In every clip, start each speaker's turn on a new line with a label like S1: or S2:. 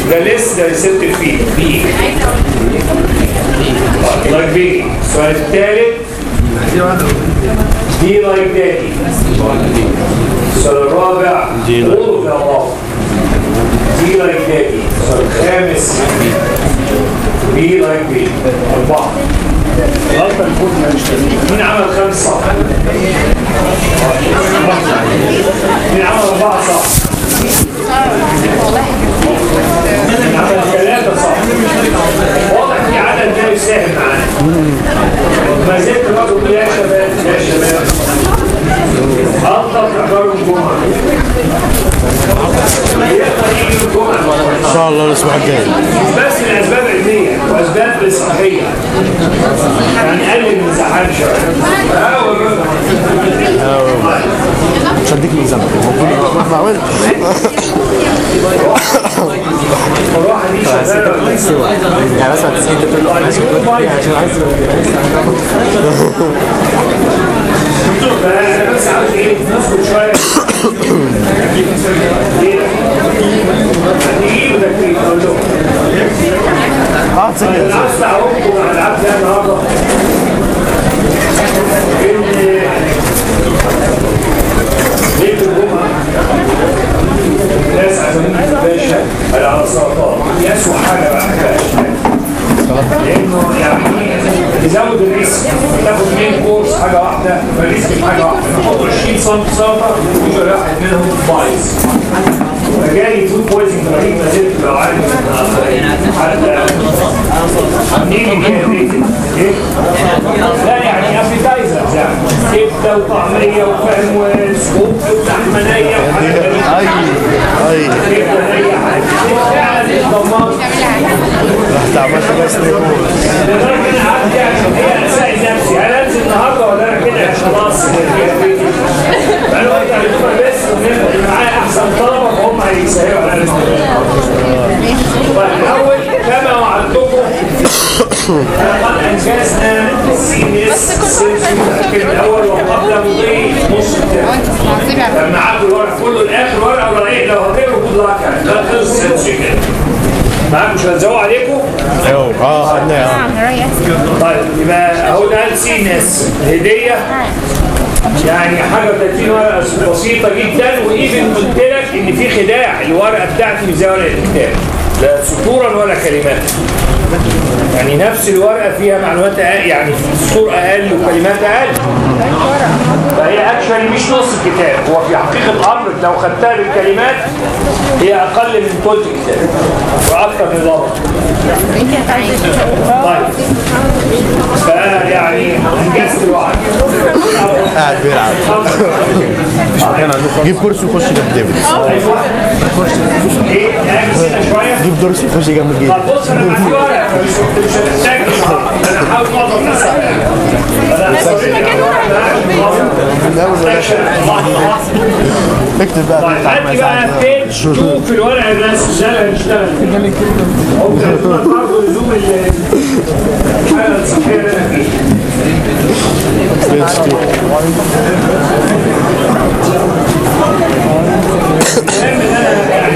S1: ده لسه ده ريسبتيف فيه بي لايك بيجي السؤال الثالث دي لايك دادي السؤال الرابع all of the above دي لايك دادي السؤال الخامس بي لايك بي أربعة غلطة الكود مش مين عمل خمس صح؟ مين عمل أربعة صح؟ مين عمل ثلاثة صح؟ واضح في عدد جاي يساهم معانا ما زلت برضه يا شباب يا شباب ألطف إحضار الجمعة يقدر يجي الجمعة
S2: ان شاء الله الاسبوع الجاي
S1: بس لاسباب علميه واسباب صحيه هنقلل من زحام شويه اه والله.
S2: مش هديك ميزان المفروض معقول
S1: الراحه دي شغاله
S2: يعني مثلا 90 تقول له ماشي عشان عايز
S1: فانا بس عاوز ايه نسكت شويه ليه؟ هتيجي وتكفيك اقول لهم
S2: اه تسجل
S1: انا عاوز تعاونكم مع العبد ده النهارده ان ليله الجمعه ناس عزمين باشا على السرطان دي اسوء حاجه بقى لانه يعني تزود الريسك تاخد اثنين كورس حاجه واحده فالريسك في حاجه واحده تاخد 20 سم سلطه يبقى واحد منهم بايظ فجالي فود بويزنج رهيب ما زلت لو عارف حتى منين كان ايه؟ لا يعني ابيتايزرز يعني كبده وطعميه وفهم وسكوب وتحمنيه وحاجات
S2: اي اي
S1: كبده اي حاجه فعلا ضمنت
S2: رحت عملت بس
S1: لدرجه انا قعدت يعني هي اسائل نفسي هل انزل النهارده ولا انا كده خلاص انا قلت هيبقى بس ونبقى معايا احسن طلبه فهم هيسهلوا على فالاول كما وعدتكم لقد انجزنا سي اس التركيب الاول وقبل مضي نص الترم كان معاكم الورق كله الاخر ورقه ولا ايه لو هتقروا جود لك يعني ده خلص السنس كده معاكم مش هنزوق عليكم
S2: ايوه اه خدناها
S1: طيب يبقى اهو ده سي ناس هديه يعني حاجه 30 ورقه بسيطه جدا وايفن قلت لك ان في خداع الورقه بتاعتي مش زي ورقه الكتاب لا سطورا ولا كلمات يعني نفس الورقه فيها معلومات اقل يعني سطور اقل وكلمات اقل فهي اكشن مش نص الكتاب هو في حقيقه الامر لو خدتها بالكلمات هي اقل من ثلث الكتاب واكثر نظاما طيب فيعني انجزت الوعد
S2: قاعد بيلعب جيب كرسي وخش جنب ديفيد
S1: ايه نعكس هنا شويه
S2: جيب كرسي وخش جنب الجيب
S1: طب بص انا معاك ورقه مش مش هتحتاج انا هحاول معظم الناس انا هوريك
S2: اكتب بقى
S1: طيب هات لي بقى فين شوف في الورقه الناس ازاي هنشتغل هو برضه لزوم ال- الحاله الصحيه اللي انا فيها المهم ان انا يعني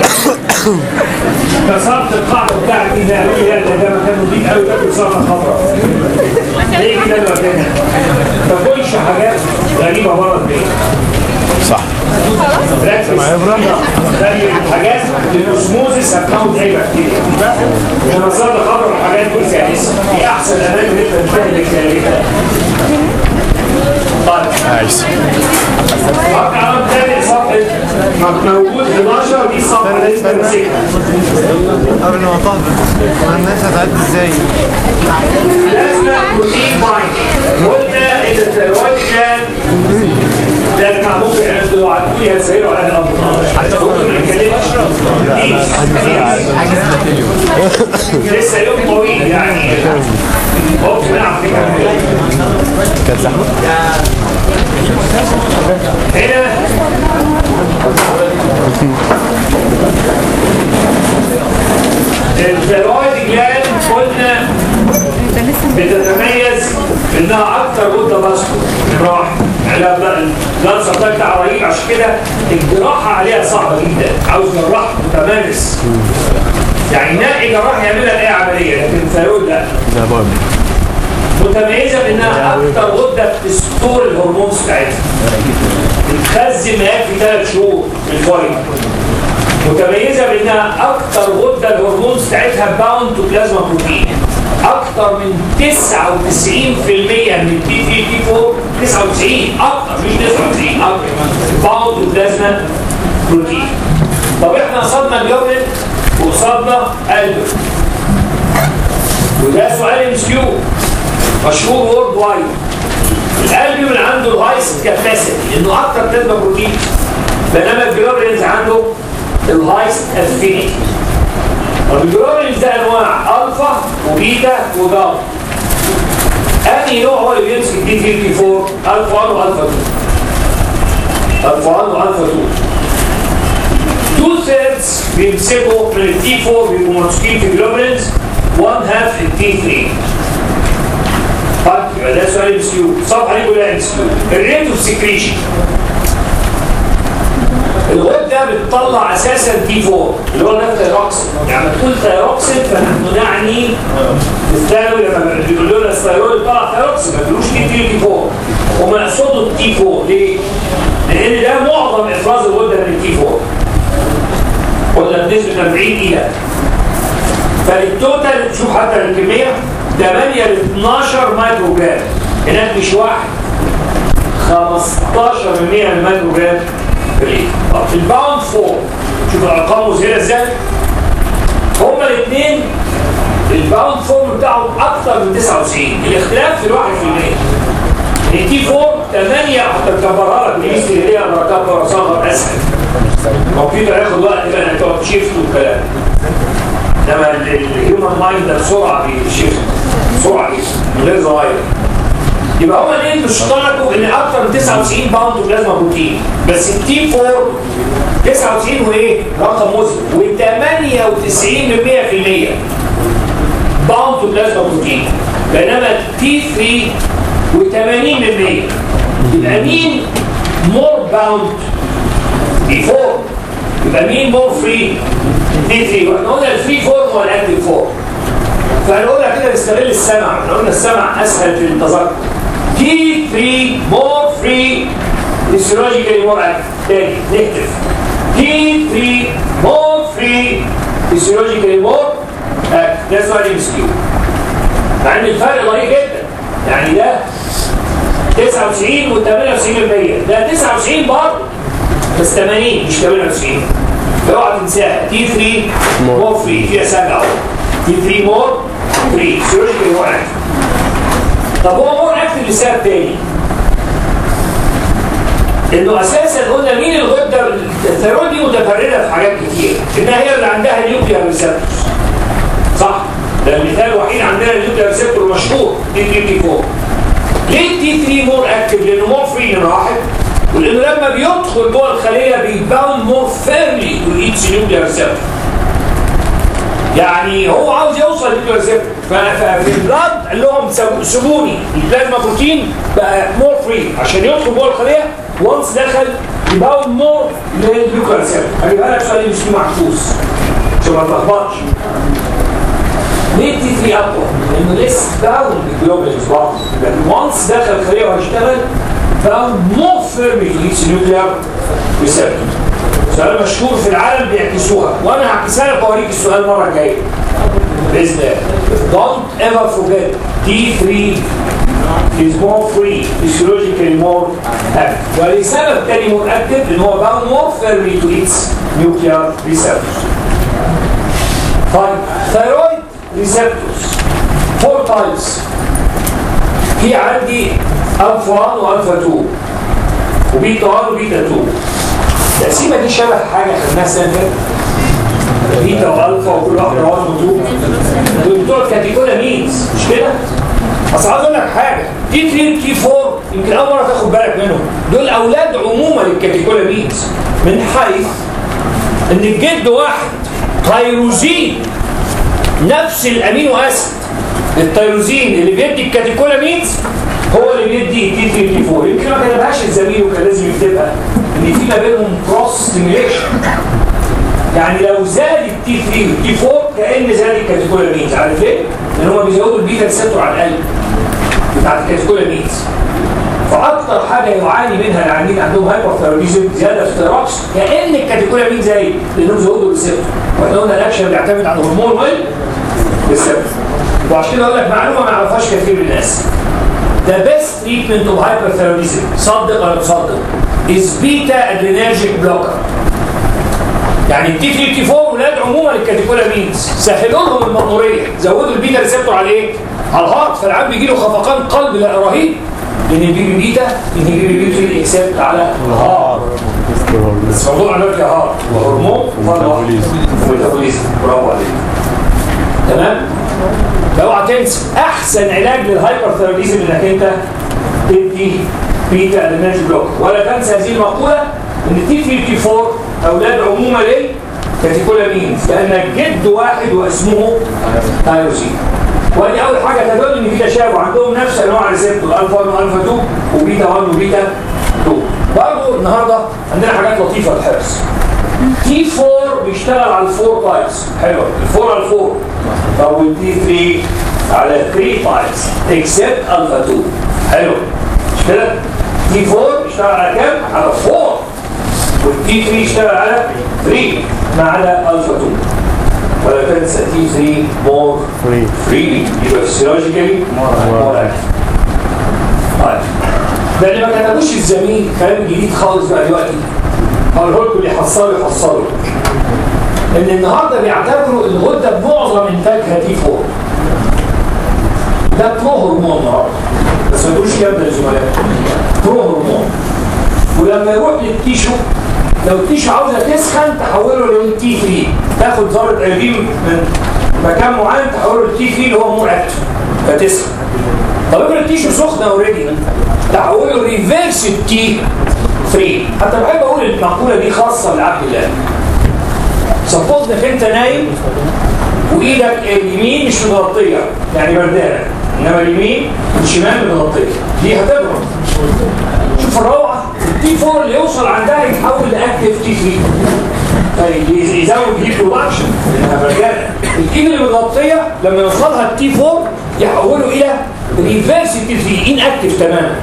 S1: كسرت القاعده بتاعتي ده قوي ده ده مكان نضيف قوي ده صفحه خضراء ليه كده المكان ما تقولش حاجات غريبه بره البيت
S2: صح
S1: ركز زي الحاجات الاسموزس هتموت اي بكتيريا المسار خضراء والحاجات دي كارثه دي احسن اماكن انت تستهلك فيها طيب
S2: عايز
S1: رقم عام تاني صفحة موجود 11 دي الصفحة اللي انت ماسكها
S3: قبل ما تهبط الناس هتعد ازاي
S1: لازم بروتين بايند قلنا ان الثيرويد كان ده المعمول عنده عدوية سيرة على الأرض حتى ممكن ما نتكلمش دي لسه يوم طويل يعني هو بنلعب فكرة
S2: كانت زحمه
S1: هنا الثيرويد جلاند قلنا بتتميز انها اكتر غده باسكو جراح يعني البلاد سبلاي بتاعها رهيب عشان كده الجراحه عليها صعبه جدا عاوز جراح متمارس يعني نقي جراح يعملها اي عمليه لكن الثيرويد لا
S2: لا بقى
S1: متميزه بانها اكتر غده بتستور الهرمونز بتاعتها بتخزن ما يكفي ثلاث شهور في الفايل متميزه بانها اكتر غده الهرمونز بتاعتها باوند تو بلازما بروتين اكتر من 99% من التي 3 تي 4 99 اكتر مش 99 اكتر باوند تو بلازما بروتين طب احنا قصدنا الجبل وقصدنا قلب وده سؤال ام كيو مشهور وورد وايد القلب من عنده الهايست كاباسيتي انه اكتر بلازما بروتين بينما الجلوبولينز عنده الهايست افينيتي طب الجلوبولينز ده انواع الفا وبيتا وجاما انهي نوع هو اللي بيمسك دي 54 الفا 1 والفا 2 الفا 1 والفا 2 تو ثيردز بيمسكوا من التي 4 بيبقوا ممسوكين في الجلوبولينز 1 هاف التي 3 طيب يبقى ده سؤال ام كيو صفحه دي كلها ام كيو الريت اوف سكريشن الغده بتطلع اساسا تي 4 اللي هو ده الثيروكسين يعني لما تقول ثيروكسين فنحن نعني الثانوي لما بيقولوا لنا الثيرويد طلع ثيروكسين ما بيقولوش تي 3 تي 4 هم يقصدوا التي 4 ليه؟ لان ده معظم افراز الغده من التي 4 قلنا بنسبه 40 الى فالتوتال شوف حتى الكميه 8 ل 12 مايكرو جرام هناك مش واحد 15 من 100 المايكرو جرام في الليل طب في الباوند فور شوف الارقام مذهله ازاي هما الاثنين الباوند فورم بتاعهم اكتر من 99 الاختلاف في الواحد في المية التي 4 8 حتى تكبرها لك دي استهلاكيه انا اكبر اصغر اسهل الكمبيوتر هياخد وقت بقى انك تقعد تشيفت والكلام انما الهيومن مايند ده بسرعه بيشيفت بسرعه من غير زراير يبقى هما الاثنين اشتركوا ان اكتر من 99 باوند بلازما بروتين بس التي 4 99 وايه؟ رقم مذهل و98 من 100% باوند بلازما بروتين بينما التي 3 و80 من 100 يبقى مين مور باوند دي 4 يبقى مين مور فري دي 3 واحنا قلنا الفري فورم هو الاكتيف فورم فهنقولها كده نستغل السمع احنا قلنا السمع اسهل في التذكر تي 3 مور فري physiologically more active تاني نكتب تي 3 مور فري physiologically more active ده سؤال ام اس كيو مع ان الفرق ضئيل جدا يعني ده 99 و 98% ده 99 برضه بس 80 مش 98 اوعى تنساها تي 3 مور فري فيها سجع اهو تي 3 مور فري فيزيولوجيكال مور اكتف طب هو مور اكتف لسبب تاني انه اساسا قلنا مين الغده الثيرويد دي متفرده في حاجات كتير انها هي اللي عندها النيوكليير ريسبتورز صح ده المثال الوحيد عندنا النيوكليير ريسبتور مشهور تي 3 تي 4 ليه التي 3 مور اكتف لانه مور فري نمره واحد ولانه لما بيدخل جوه الخليه بيباوند مور فيرلي تو ايتس نيوكليير ريسبتور يعني هو عاوز يوصل للنيوكليير ريسبتور ففي البلاد قال لهم سيبوني البلازما بروتين بقى مور فري عشان يدخل جوه الخليه وانس دخل يباوند مور للنيوكليير ريسبتور هجيبها لك سؤال مش محفوظ عشان ما تلخبطش ليه تي 3 اقوى؟ لانه لسه باوند بالجلوبالز برضه لكن وانس دخل الخليه وهيشتغل باوند مور فيرمي تو ايتس نيوكليير ريسبتور سؤال مشهور في العالم بيعكسوها وانا هعكسها لك واوريك السؤال المره الجايه باذن الله don't ever forget T3 is more free physiologically more active ولسبب تاني more active ان هو bound more firmly to its nuclear receptors طيب thyroid receptors four types في عندي الفا 1 والفا 2 وبيتا 1 وبيتا 2 التقسيمه دي شبه حاجه خدناها السنه اللي فاتت بيتا والفا وكل واحده 1 و 2 دول بتوع الكاتيجوري مينز مش كده؟ اصل عايز اقول لك حاجه تي 3 تي 4 يمكن اول مره تاخد بالك منهم دول اولاد عموما للكاتيجوري مينز من حيث ان الجد واحد تيروزين نفس الامينو اسيد التيروزين اللي بيدي الكاتيكولامينز هو اللي بيدي تي 3 تي 4 يمكن ما كتبهاش الزميل وكان لازم يكتبها ان في ما بينهم كروس ستيميليشن يعني لو زاد التي 3 والتي 4 كان زي الكاتيكولامينز عارف ليه؟ لان هم بيزودوا البيتا ريسبتور على القلب بتاعت الكاتيكولامينز فاكتر حاجه يعاني منها العيانين عندهم هايبرثيروديزم زياده في التراكس كان الكاتيكولامين زي لانهم زودوا الريسبتور واحنا قلنا الاكشن بيعتمد على الهرمون وال ريسبتور وعشان كده اقول لك معلومه ما يعرفهاش كثير من الناس The best treatment of hyperthyroidism صدق ولا تصدق is beta adrenergic blocker يعني التي 3 تي 4 ولاد عموما الكاتيكولامينز سهلوا لهم المأمورية زودوا البيتا ريسبتور على ايه؟ على الهارت فالعيان بيجي له خفقان قلب لا رهيب لان بيجي بيتا ان بيجي بيجي اكسبت على الهارت بس موضوع علاج هارت وهرمون وميتابوليزم برافو عليك تمام؟ اوعى تنسى احسن علاج للهايبرثيروديزم انك انت تدي بيتا ادرينرجي بلوك ولا تنسى هذه المقوله ان تي 3 تي 4 اولاد عموما ليه؟ كاتيكولامينز لان جد واحد واسمه تايروسين ودي اول حاجه تدل ان في تشابه عندهم نفس انواع الريسبتور الفا 1 والفا 2 وبيتا 1 وبيتا 2 برضه النهارده عندنا حاجات لطيفه للحفظ تي 4 بيشتغل على الفور تايبس حلو الفور على الفور طب والتي 3 على 3 تايبس اكسبت الفا 2 حلو مش كده؟ تي 4 بيشتغل على كام؟ على 4 والتي 3 يشتغل على 3 ما عدا الفا 2 ولا تنسى تي 3 مور
S2: فري
S1: فري يبقى فيسيولوجيكالي مور اكتف طيب ده اللي ما كتبوش الزميل كلام جديد خالص بقى دلوقتي هقوله لكم اللي يحصلوا يحصلوا ان النهارده بيعتبروا الغده بمعظم انتاجها تي 4 ده برو هرمون النهارده بس ما تقولوش كام ده للزملاء برو هرمون ولما يروح للتيشو لو التيشو عاوزه تسخن تحوله للتي 3 تاخد ذره ايودين من مكان معين تحوله للتي 3 اللي هو مور اكتف فتسخن طب افرض التيشو سخنه اوريدي تحوله ريفيرس التي 3 حتى بحب اقول المقوله دي خاصه لعبد الله سبوز انك انت نايم وايدك اليمين مش متغطيه يعني بردانه انما اليمين الشمال متغطيه دي هتبرد شوف الروعه التي 4 اللي يوصل عندها يتحول لاكتف تي 3 طيب يزود هيت برودكشن لانها بردانه الايد اللي متغطيه لما يوصلها التي 4 يحوله الى ريفيرس تي 3 ان اكتف تماما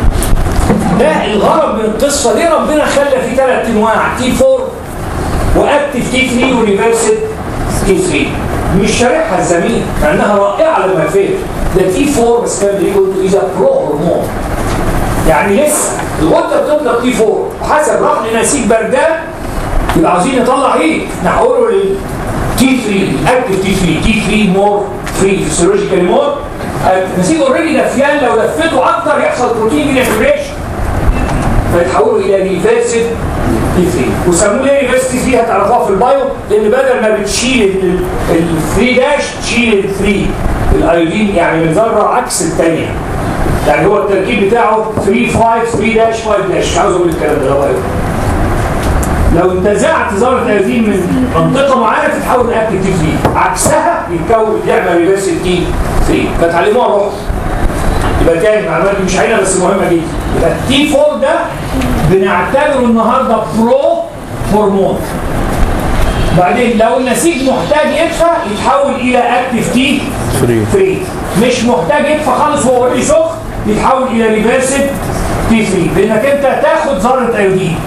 S1: ده الغرض من القصه دي ربنا خلى في ثلاث انواع تي 4 واكتف تي 3 وريفرسد تي 3 مش شارحها الزميل مع انها رائعه لما فهم ده تي 4 بس كان بيقول اذا برو هرمون يعني لسه الغده بتطلق تي 4 وحسب راح لنسيج بردان يبقى عاوزين نطلع ايه؟ نحوله لل تي 3 اكتف تي 3 تي 3 مور فري فيسيولوجيكالي مور النسيج اوريدي دفيان لو لفيته اكتر يحصل بروتين انفليشن فيتحولوا الى ريفيرسد تي 3 وسموه ليه ريفيرس تي 3 هتعرفوها في البايو لان بدل ما بتشيل ال 3 داش تشيل ال 3 الايودين يعني من ذره عكس الثانيه يعني هو التركيب بتاعه 3 5 3 داش 5 داش مش عاوز اقول الكلام ده بايو لو انتزعت ذره ايودين من منطقه معينه تتحول لاكتف تي 3 عكسها يتكون يعمل ريفيرس تي 3 فتعلموها روح يبقى تاني المعلومات دي مش عينها بس مهمه جدا يبقى التي 4 ده بنعتبره النهارده برو هرمون بعدين لو النسيج محتاج يدفع يتحول الى اكتف تي 3 مش محتاج يدفع خالص وهو اوريدي سخن يتحول الى ريفرسد تي 3 بانك انت تاخد ذره ايودين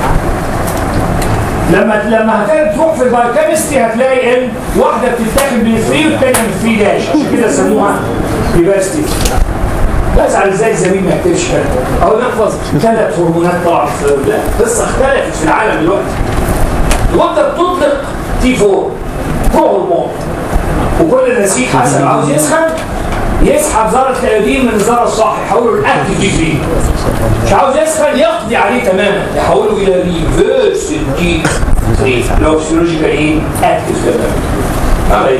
S1: لما لما هتلاقي تروح في البايوكيمستري هتلاقي ان واحده بتتاخد من 3 والثانيه من 3 داش عشان كده سموها ريفرس تي 3 بزعل ازاي الزميل ما يكتبش كده او نحفظ ثلاث هرمونات طلعت لا القصه اختلفت في العالم دلوقتي الغده بتطلق تي 4 برو هرمون وكل نسيج حسب عاوز يسخن يسحب ذره الايودين من الذره الصح يحوله لاكتف تي 3 مش عاوز يسخن يقضي عليه تماما يحوله الى ريفيرس تي 3 لو فيسيولوجيكالي اكتف تماما عمل ايه؟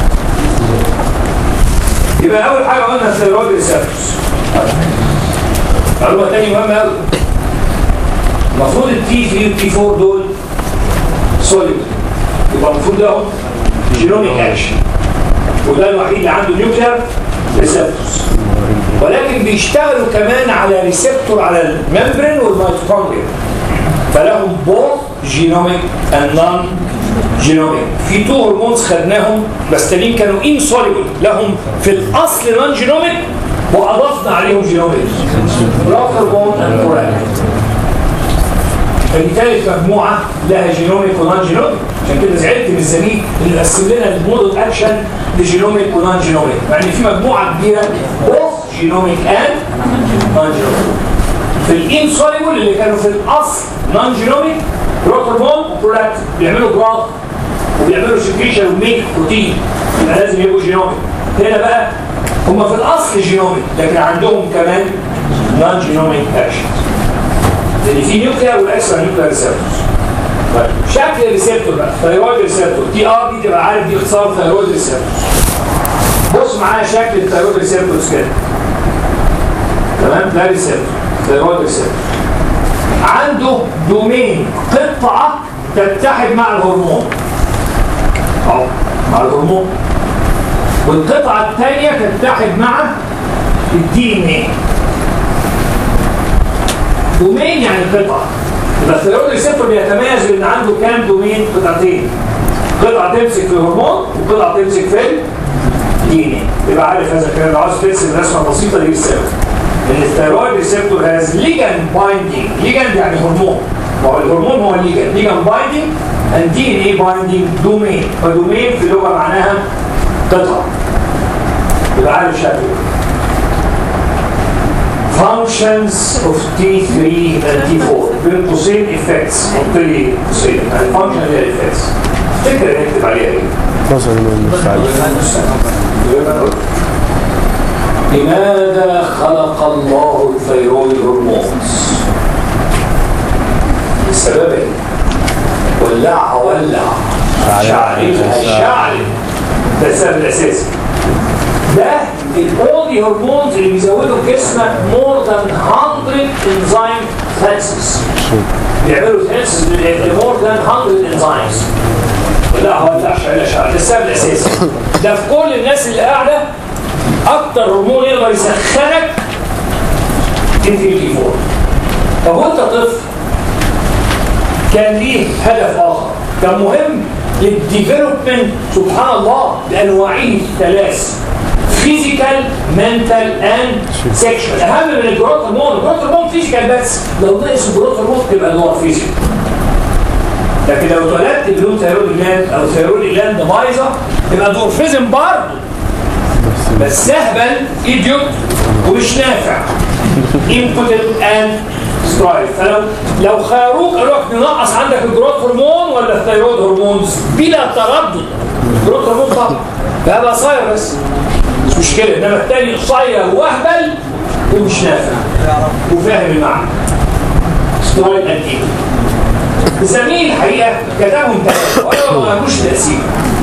S1: يبقى اول حاجه قلنا الثيرويد ريسبتورز معلومه ثانيه مهمه قوي المفروض التي 3 والتي 4 دول سوليد يبقى المفروض لهم جينوميك اكشن وده الوحيد اللي عنده نيوكلير ريسبتورز ولكن بيشتغلوا كمان على ريسبتور على الممبرين والميتوكوندريا فلهم بوث جينوميك اند نون جينوميك في تو هرمونز خدناهم بس تانيين كانوا انسوليبل لهم في الاصل نون جينوميك واضفنا عليهم جينوميك بلوك هرمون اند برولاكتين فدي ثالث مجموعه لها جينوميك ونون جينوميك عشان كده زعلت من الزميل اللي قسم لنا المودل اكشن لجينوميك ونون جينوميك مع ان في مجموعه كبيره بوث جينوميك اند نون جينوميك في الانسوليبل اللي كانوا في الاصل نون جينوميك بروت هرمون وبرولاكتين بيعملوا جراف وبيعملوا سكريشن وميك بروتين يبقى لازم يبقوا جينوميك هنا بقى هم في الاصل جينوميك لكن عندهم كمان نون جينوميك اكشن لان في نيوكلير والاكسترا نيوكلير ريسبتورز طيب شكل الريسبتور بقى ثايرويد ريسبتور تي ار دي تبقى عارف دي اختصار ثايرويد ريسبتور بص معايا شكل الثايرويد ريسبتورز كده تمام ده ريسبتور ثايرويد ريسبتور عنده دومين قطعه تتحد مع الهرمون اهو مع الهرمون والقطعه الثانيه تتحد مع الدي ان ايه دومين يعني قطعه يبقى الثيرويد ريسبتور بيتميز بان عنده كام دومين قطعتين قطعه تمسك في الهرمون وقطعه تمسك في الدي ان ايه يبقى عارف هذا الكلام لو عاوز ترسم رسمه بسيطه دي السبب ان الثيرويد ريسبتور هاز ليجان بايندينج ليجان يعني هرمون ما هو الهرمون هو الليجان ليجان بايندينج and DNA binding domain فدومين في اللغه معناها قطعه يبقى عارف شكله functions of T3 and T4 بين قوسين effects حط لي قوسين يعني function اللي هي effects تفتكر نكتب عليها ايه؟
S2: نظر من المستعد
S1: لماذا خلق الله الثيرويد هرمونز؟ السبب ايه؟ ولعها ولع شعلها شعل ده السبب الاساسي ده الاولي هرمونز اللي بيزودوا في جسمك مور ذان 100 انزيم ثانسز بيعملوا ثانسز مور ذان 100 انزيمز لا هو لا شعلها شعل ده السبب الاساسي ده في كل الناس اللي قاعده اكتر هرمون يقدر يسخنك انتي فور طب وانت طفل كان ليه هدف اخر كان مهم للديفلوبمنت سبحان الله بانواعه الثلاث فيزيكال منتال اند سيكشوال اهم من الجروث هرمون الجروث هرمون فيزيكال بس لو ناقص الجروث هرمون تبقى دور فيزيكال لكن لو اتولدت بدون ثيرويد جلاند او ثيرويد جلاند بايظه تبقى دورفيزم برضه بس سهبل ايديوت ومش نافع impotent and سترايف فلو لو خيروك قالوا لك ننقص عندك الجروث هرمون ولا الثيرويد هرمونز بلا تردد الجروث هرمون طبعا فهبقى صاير بس مش مشكله انما التاني قصير واهبل ومش نافع وفاهم المعنى سترايد انتيك زميل الحقيقه كتبهم ثلاثه ولا ما لهوش تاثير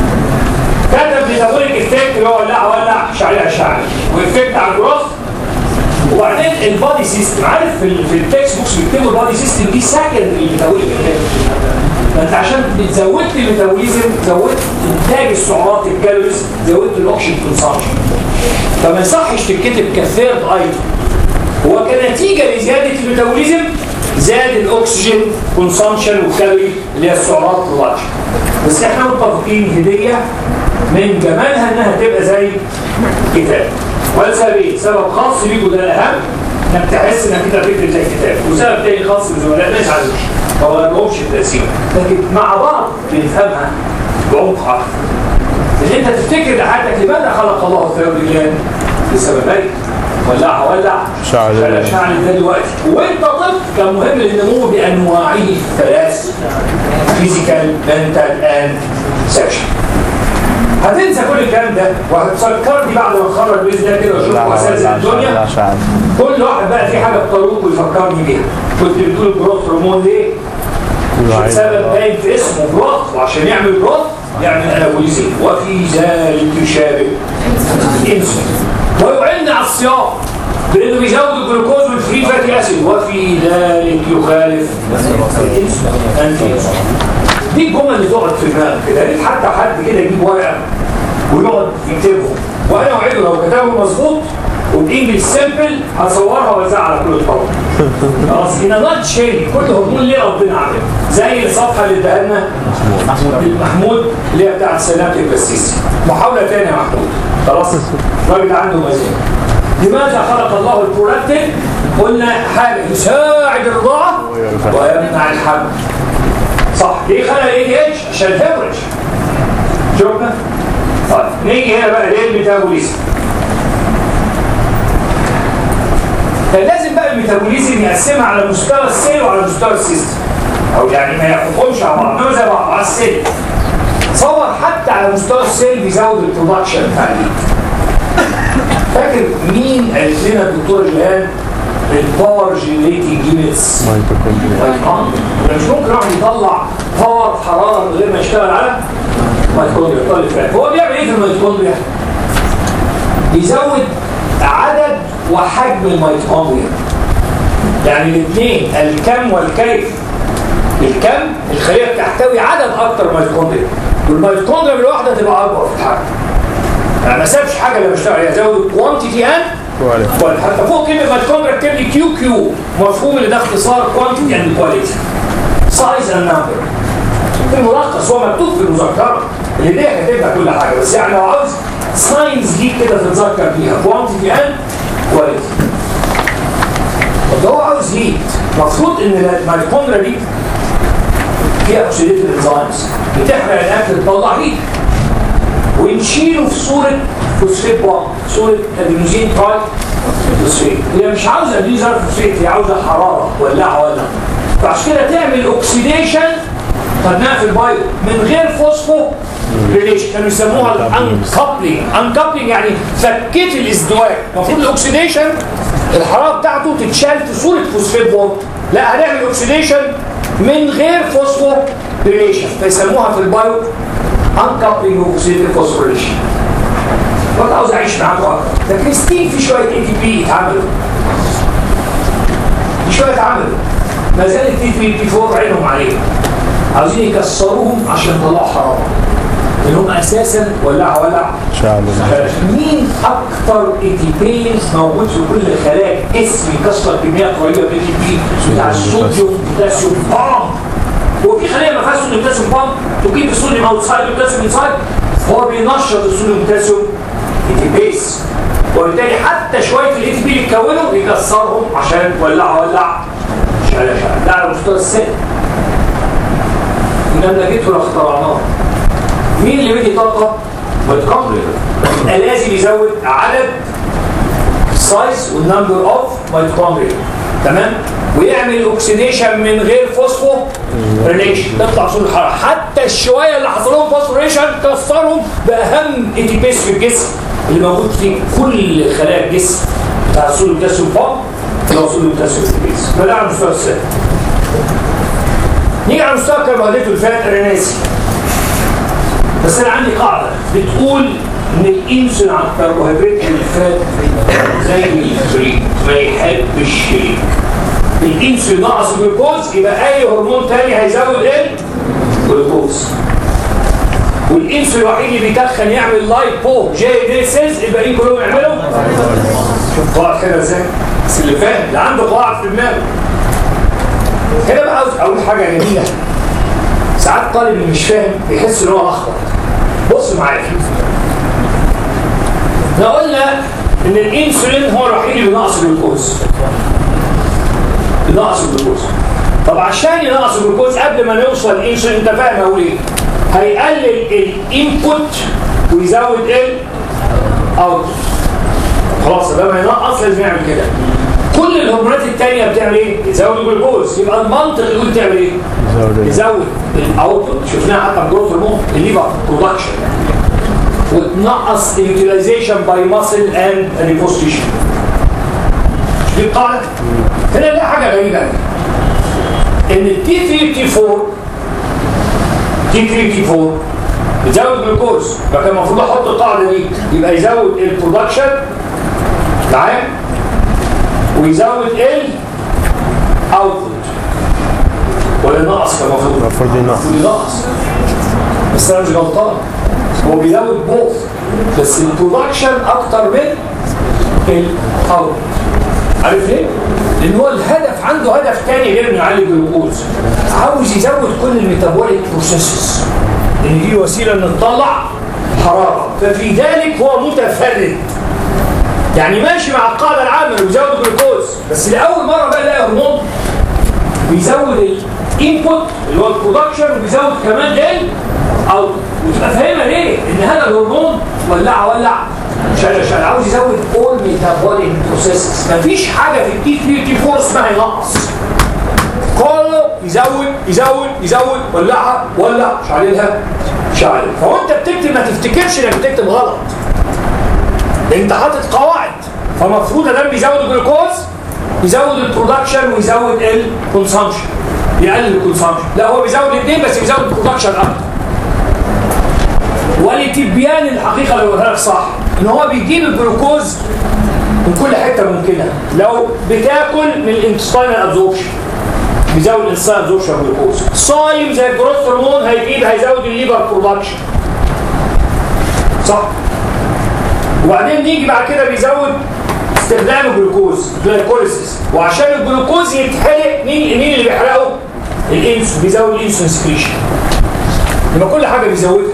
S1: كتب ميتابوليك افكت اللي هو ولع ولع شعلها شعل وافكت على الجروث وبعدين البادي سيستم عارف في, ال- في التكست بوكس بيكتبوا البادي سيستم دي سكند الميتابوليك افكت فانت عشان زودت الميتابوليزم زودت انتاج السعرات الكالوريز زودت الاوكسجين كونسامشن فما يصحش تتكتب كثيرد ايتم هو كنتيجه لزياده الميتابوليزم زاد الاكسجين كونسامشن والكالوري اللي هي السعرات برودكشن بس احنا متفقين هديه من جمالها انها تبقى زي كتاب والسبب سبب خاص بيكوا ده الاهم انك تحس انك انت بتكتب زي كتاب وسبب تاني خاص بالزملاء ما يزعلوش ما لهمش التاثير لكن مع بعض بنفهمها بعمق اكتر ان انت تفتكر لحياتك لماذا خلق الله الثيرويد جلاند لسببين ولع ولع
S2: شعل.
S1: شعل شعل ده دلوقتي وانت طفل كان مهم للنمو بانواعه الثلاث فيزيكال منتال اند سكشن هتنسى كل الكلام ده وهتفكرني بعد ما اتخرج باذن الله كده واشوف اساس الدنيا
S2: لا شعر
S1: كل واحد بقى في حاجه بطريقه يفكرني بيها كنت بتقول جروث هرمون ليه؟ عشان سبب باين في اسمه جروث وعشان يعمل جروث يعمل انابوليزم وفي ذلك يشابه الانسولين ويعلن على الصيام بانه بيزود الجلوكوز والفري فاتي اسيد وفي ذلك يخالف الانسولين أنتي إنسولين. دي الجمله اللي تقعد في دماغك كده يا ريت حتى حد كده يجيب ورقه ويقعد يكتبهم وانا اوعده لو كتبه مظبوط والانجلش سيمبل هصورها واوزعها على كل الطلبه خلاص ان نوت شيل كل هرمون ليه ربنا عامل زي الصفحه اللي اداها لنا محمود اللي هي بتاعت سلامه البسيسي محاوله ثانيه يا محمود خلاص الراجل عنده مزاج لماذا خلق الله البرولاكتين؟ قلنا حاجه يساعد الرضاعه ويمنع الحمل صح ليه خلق الاي دي اتش؟ عشان الهيموريج شفنا؟ طيب نيجي هنا بقى ليه الميتابوليزم كان لازم بقى الميتابوليزم يقسمها على مستوى السيل وعلى مستوى السيستم او يعني ما يحكمش على بعض انما زي بعض على السيل تصور حتى على مستوى السيل بيزود البرودكشن بتاع البيت فاكر مين قالت لنا الدكتوره جيهان الباور جينيتنج يونتس ميتوكوندريا مش ممكن واحد يطلع باور حراره من غير ما يشتغل على ميتوكوندريا طالب فاهم هو بيعمل ايه في الميتوكوندريا؟ بيزود عدد وحجم الميتوكوندريا يعني الاثنين الكم والكيف الكم الخليه بتحتوي عدد اكتر من الميتوكوندريا والميتوكوندريا بالواحده تبقى اكبر في الحجم يعني ما سابش حاجه اللي بشتغل عليها زود كوانتيتي ان كواليتي حتى فوق كلمه ميتوكوندريا اكتب لي كيو كيو مفهوم اللي ده اختصار كوانتيتي اند كواليتي سايز اند نمبر في الملخص هو مكتوب في المذكره اللي دي كاتبها كل حاجه بس يعني لو عاوز ساينس دي كده تتذكر بيها كوانتيتي اند كواليتي طب هو عاوز هيت المفروض ان الميتوكوندريا دي فيها اوكسيديتيف انزيمز بتحرق الاكل تطلع هيت ونشيله في صوره فوسفيت بوند صوره ادينوزين تراي فوسفيت هي مش عاوزه ادينوزين فوسفيت هي عاوزه حراره ولعها ولع فعشان كده تعمل اوكسيديشن خدناها في البايو من غير فوسفو ريليشن كانوا يسموها الانكابلينج انكابلينج يعني فكيت الازدواج المفروض الاكسيديشن الحراره بتاعته تتشال في صوره فوسفيت بوند لا هنعمل اوكسيديشن من غير فوسفو ريليشن فيسموها في البايو انكابلينج اوكسيديتيف فوسفوريليشن كنت عاوز اعيش معاكم اكتر ده كريستين في شويه اي تي بي اتعملوا في شويه اتعملوا ما زال التي بي تي 4 عينهم عليهم عاوزين يكسروهم عشان يطلعوا حراره اللي هم اساسا ولع ولع
S2: شعب
S1: مين اكتر ايتيبينز موجود في كل خلايا اسم يكسر كميات رهيبه من الاي بي بتاع الصوديوم بوتاسيوم بام هو في خليه ما فيهاش صوديوم بوتاسيوم بام تجيب الصوديوم اوتسايد بوتاسيوم انسايد هو بينشط الصوديوم بوتاسيوم ايتيبيز وبالتالي حتى شويه الاي تي بي اللي اتكونوا يكسرهم عشان ولع ولع شعل شعل ده على مستوى السن انما جيت ولا اخترعناه مين اللي بيدي طاقه؟ ميتوكوندريا يبقى لازم يزود عدد السايز والنمبر اوف ميتوكوندريا تمام ويعمل اوكسيديشن من غير فوسفو ريليشن تطلع صوره الحراره حتى الشويه اللي حصل لهم فوسفوريشن كسرهم باهم اي تي بيس في الجسم اللي موجود في كل خلايا الجسم بتاع الصول البوتاسيوم بامب اللي هو صول البوتاسيوم بيس فده على مستوى السن نيجي على مستوى الكربوهيدرات والفات الرئيسي بس انا عندي قاعده بتقول ان الانسولين على الكربوهيدرات والفات زي الفريق ما يحبش شريك الانسولين ناقص جلوكوز يبقى اي هرمون تاني هيزود ايه؟ جلوكوز والانسولين الوحيد اللي بيتخن يعمل لايبو جي دي سيلز الباقيين كلهم يعملوا شوف قواعد كده ازاي بس اللي فاهم اللي عنده قواعد في دماغه هنا بقى عاوز اقول حاجه جميله ساعات طالب اللي مش فاهم بيحس ان هو لخبط بص معايا احنا قلنا ان الانسولين هو الوحيد اللي بينقص الجلوكوز بينقص الجلوكوز طب عشان ينقص الجلوكوز قبل ما نوصل الانسولين انت فاهم اقول ايه هيقلل الانبوت ويزود الاوت خلاص ده ما ينقص لازم يعمل كده كل الهرمونات التانية بتعمل ايه؟ تزود الجلوكوز يبقى المنطق يقول تعمل ايه؟ يزود الاوتبوت شفناها حتى في جروث هرمون الليفر برودكشن وتنقص اليوتيلايزيشن باي ماسل اند ريبوستيشن دي القاعده هنا لا حاجه غريبه ان التي 3 تي 4 تي 3 تي 4 بتزود جلوكوز فكان المفروض احط القاعده دي يبقى يزود البرودكشن معايا ويزود ال اوتبوت ولا نقص كان المفروض
S2: المفروض ينقص.
S1: المفروض ينقص بس انا مش غلطان هو بيزود بوث بس البرودكشن اكتر من الاوت عارف ليه؟ لان هو الهدف عنده هدف تاني غير انه يعالج الجلوكوز عاوز يزود كل الميتابوليك بروسيسز ان دي وسيله ان تطلع حراره ففي ذلك هو متفرد يعني ماشي مع القاعده العامه اللي بيزود الجلوكوز بس لاول مره بقى نلاقي هرمون بيزود الانبوت اللي هو البرودكشن وبيزود كمان ال او وتبقى فاهمه ليه؟ ان هذا الهرمون ولع ولع شال شال عاوز يزود اول ميتابوليك بروسيسز مفيش حاجه في التي 3 تي 4 اسمها ينقص كله يزود يزود يزود ولعها ولع شعللها شعل فهو انت بتكتب ما تفتكرش انك بتكتب غلط لان انت حاطط قواعد فمفروض ده بيزود الجلوكوز يزود البرودكشن ويزود الكونسامشن يقلل الكونسامشن لا هو بيزود الاثنين بس بيزود البرودكشن اكتر ولتبيان الحقيقه اللي بقولها لك صح ان هو بيجيب الجلوكوز من كل حته ممكنه لو بتاكل من الانتستينال ابزوربشن بيزود الانسان ابزوربشن جلوكوز صايم زي الجروث هرمون هيجيب هيزود الليفر برودكشن صح وبعدين نيجي بعد كده بيزود استخدام الجلوكوز جلايكوليسيس وعشان الجلوكوز يتحرق مين مين اللي بيحرقه؟ الانسولين بيزود الانسولين سكريشن يبقى كل حاجه بيزودها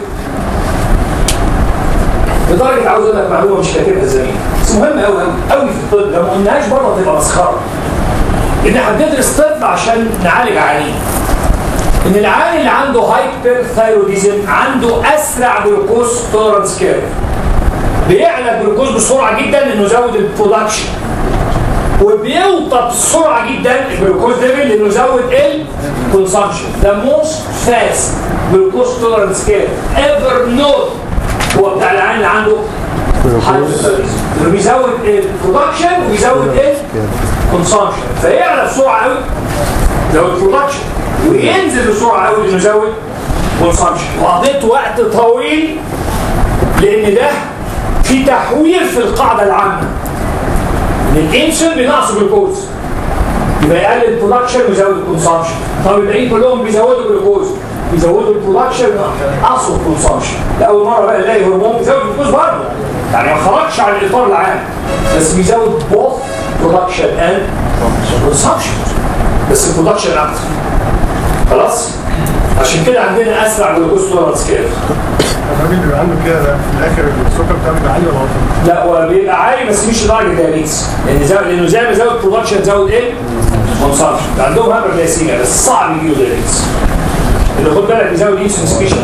S1: لدرجه عاوز اقول لك معلومه مش كاتبها زمان بس مهمه قوي قوي قوي في الطب لو ما قلناهاش بره تبقى مسخره ان احنا بندرس طب عشان نعالج عيانين ان العيان اللي عنده هايبر ثايروديزم عنده اسرع جلوكوز تولرنس كيرف بيعلى الجلوكوز بسرعه جدا انه يزود البرودكشن وبيوطى بسرعه جدا الجلوكوز ليفل لانه يزود الكونسامشن ذا موست فاست جلوكوز تولرنس كيرف ايفر نوت هو بتاع العين اللي عنده hyperthyroidism. انه بيزود البرودكشن وبيزود الكونسامشن فيعلى بسرعه قوي يزود البرودكشن وينزل بسرعه قوي انه يزود كونسامشن وقضيت وقت طويل لان ده في تحوير في القاعده العامه ان الانسولين بينقص الجلوكوز يبقى يقلل البرودكشن ويزود الكونسامشن طب الباقيين كلهم بيزودوا الجلوكوز بيزودوا البرودكشن وينقصوا الكونسامشن لاول مره بقى نلاقي هرمون بيزود الجلوكوز برضه يعني ما خرجش عن الاطار العام بس بيزود بوث برودكشن اند كونسامشن بس البرودكشن اكتر خلاص عشان كده عندنا اسرع جلوكوز تولرنس كيرف
S3: الراجل اللي عنده كده ده في الاخر السكر بتاعه بيبقى عالي ولا واطي؟
S1: لا هو بيبقى عالي بس مش لدرجه دايابيتس لان زي لانه زي ما زود برودكشن زود ايه؟ كونسامشن عندهم هايبرجلايسيميا بس صعب يجيله دايابيتس اللي خد بالك بيزود انسولين سكريشن